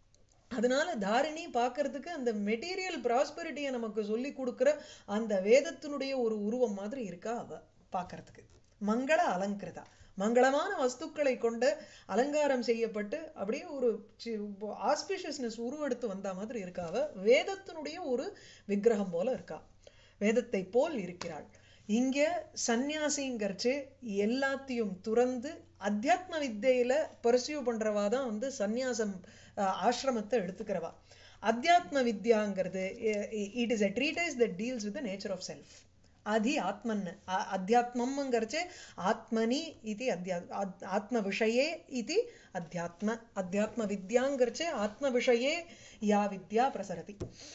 அதனால தாரிணி பார்க்கறதுக்கு அந்த மெட்டீரியல் ப்ராஸ்பெரிட்டியை நமக்கு சொல்லி கொடுக்கிற அந்த வேதத்தினுடைய ஒரு உருவம் மாதிரி இருக்கா அவ பார்க்கறதுக்கு மங்கள அலங்கிருதா மங்களமான வஸ்துக்களை கொண்டு அலங்காரம் செய்யப்பட்டு அப்படியே ஒரு ஆஸ்பிஷியஸ்னஸ் உருவெடுத்து வந்த மாதிரி இருக்கா அவ வேதத்தினுடைய ஒரு விக்கிரகம் போல இருக்கா வேதத்தை போல் இருக்கிறாள் இங்க சந்நியாசிங்கிறச்சு எல்லாத்தையும் துறந்து அத்தியாத்ம வித்தையில பர்சியூ பண்றவா தான் வந்து சந்நியாசம் அஹ், ஆசிரமத்தை எடுத்துக்கிறவா அத்தியாத்ம வித்யாங்கிறது it is a treatise that deals with nature of self அதி ஆத்மன் அ- அத்தியாத்மம்ங்கிறச்சு ஆத்மனி இது அத்தியா ஆத்- ஆத்ம விஷயே இது அத்தியாத்ம அத்தியாத்ம வித்யாங்கிறச்சு ஆத்ம விஷயே யா வித்யா பிரசரதி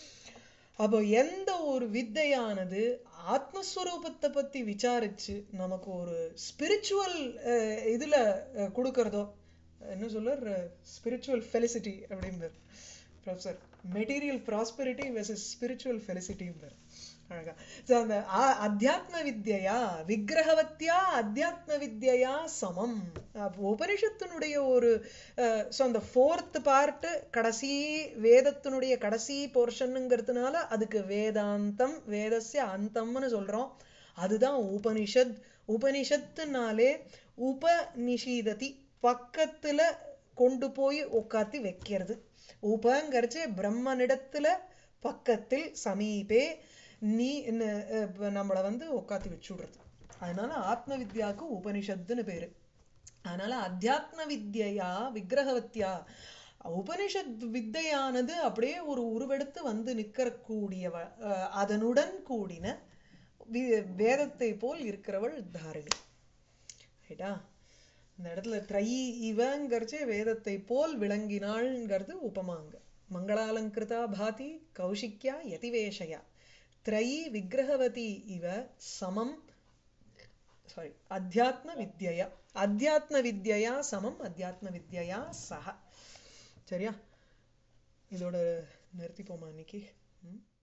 அப்போ எந்த ஒரு வித்தையானது ஆத்மஸ்வரூபத்தை பத்தி விசாரிச்சு நமக்கு ஒரு ஸ்பிரிச்சுவல் இதுல அஹ், கொடுக்கறதோ என்ன சொல்றார் ஸ்பிரிச்சுவல் ஃபெலிசிட்டி அப்படிம்பார் professor material prosperity versus spiritual ஃபெலிசிட்டிம்பார் அழகா So, அந்த ஆ- அத்தியாத்ம வித்யா விக்கிரகவத்தியா அத்தியாத்ம வித்யா சமம் அப்ப உபனிஷத்தினுடைய ஒரு ஸோ அந்த ஃபோர்த் பார்ட் கடைசி வேதத்தினுடைய கடைசி போர்ஷனுங்கிறதுனால அதுக்கு வேதாந்தம் வேதஸ்ய அந்தம்னு சொல்றோம் அதுதான் உபனிஷத் உபனிஷத்துனாலே உபநிஷீததி பக்கத்துல கொண்டு போய் உட்காத்தி வைக்கிறது உபங்கிறச்சு பிரம்மனிடத்துல பக்கத்தில் சமீபே நீ ந- அஹ் நம்மள வந்து உட்காத்தி வச்சு விடுறது அதனால ஆத்ம வித்யாவுக்கு உபனிஷத்துன்னு பேரு அதனால அத்தியாத்ம வித்யா விக்கிரகவத்யா உபனிஷத் வித்தையானது அப்படியே ஒரு உருவெடுத்து வந்து நிற்கக்கூடியவ அஹ் அதனுடன் கூடின வி- வேதத்தை போல் இருக்கிறவள் தாரிணி ரைட்டா இந்த இடத்துல த்ரயி இவங்கிறச்சே வேதத்தை போல் விளங்கினாள்ங்கிறது உபமாங்க மங்களாலங்கிருதா பாதி கௌஷிக்யா யதிவேஷயா த்ரயி விக்கிரகவதி இவ சமம் சாரி அத்தியாத்ம வித்யா அத்தியாத்ம வித்யா சமம் அத்தியாத்ம வித்யா சஹ சரியா இதோட நிறுத்திப்போமா இன்னைக்கு ம்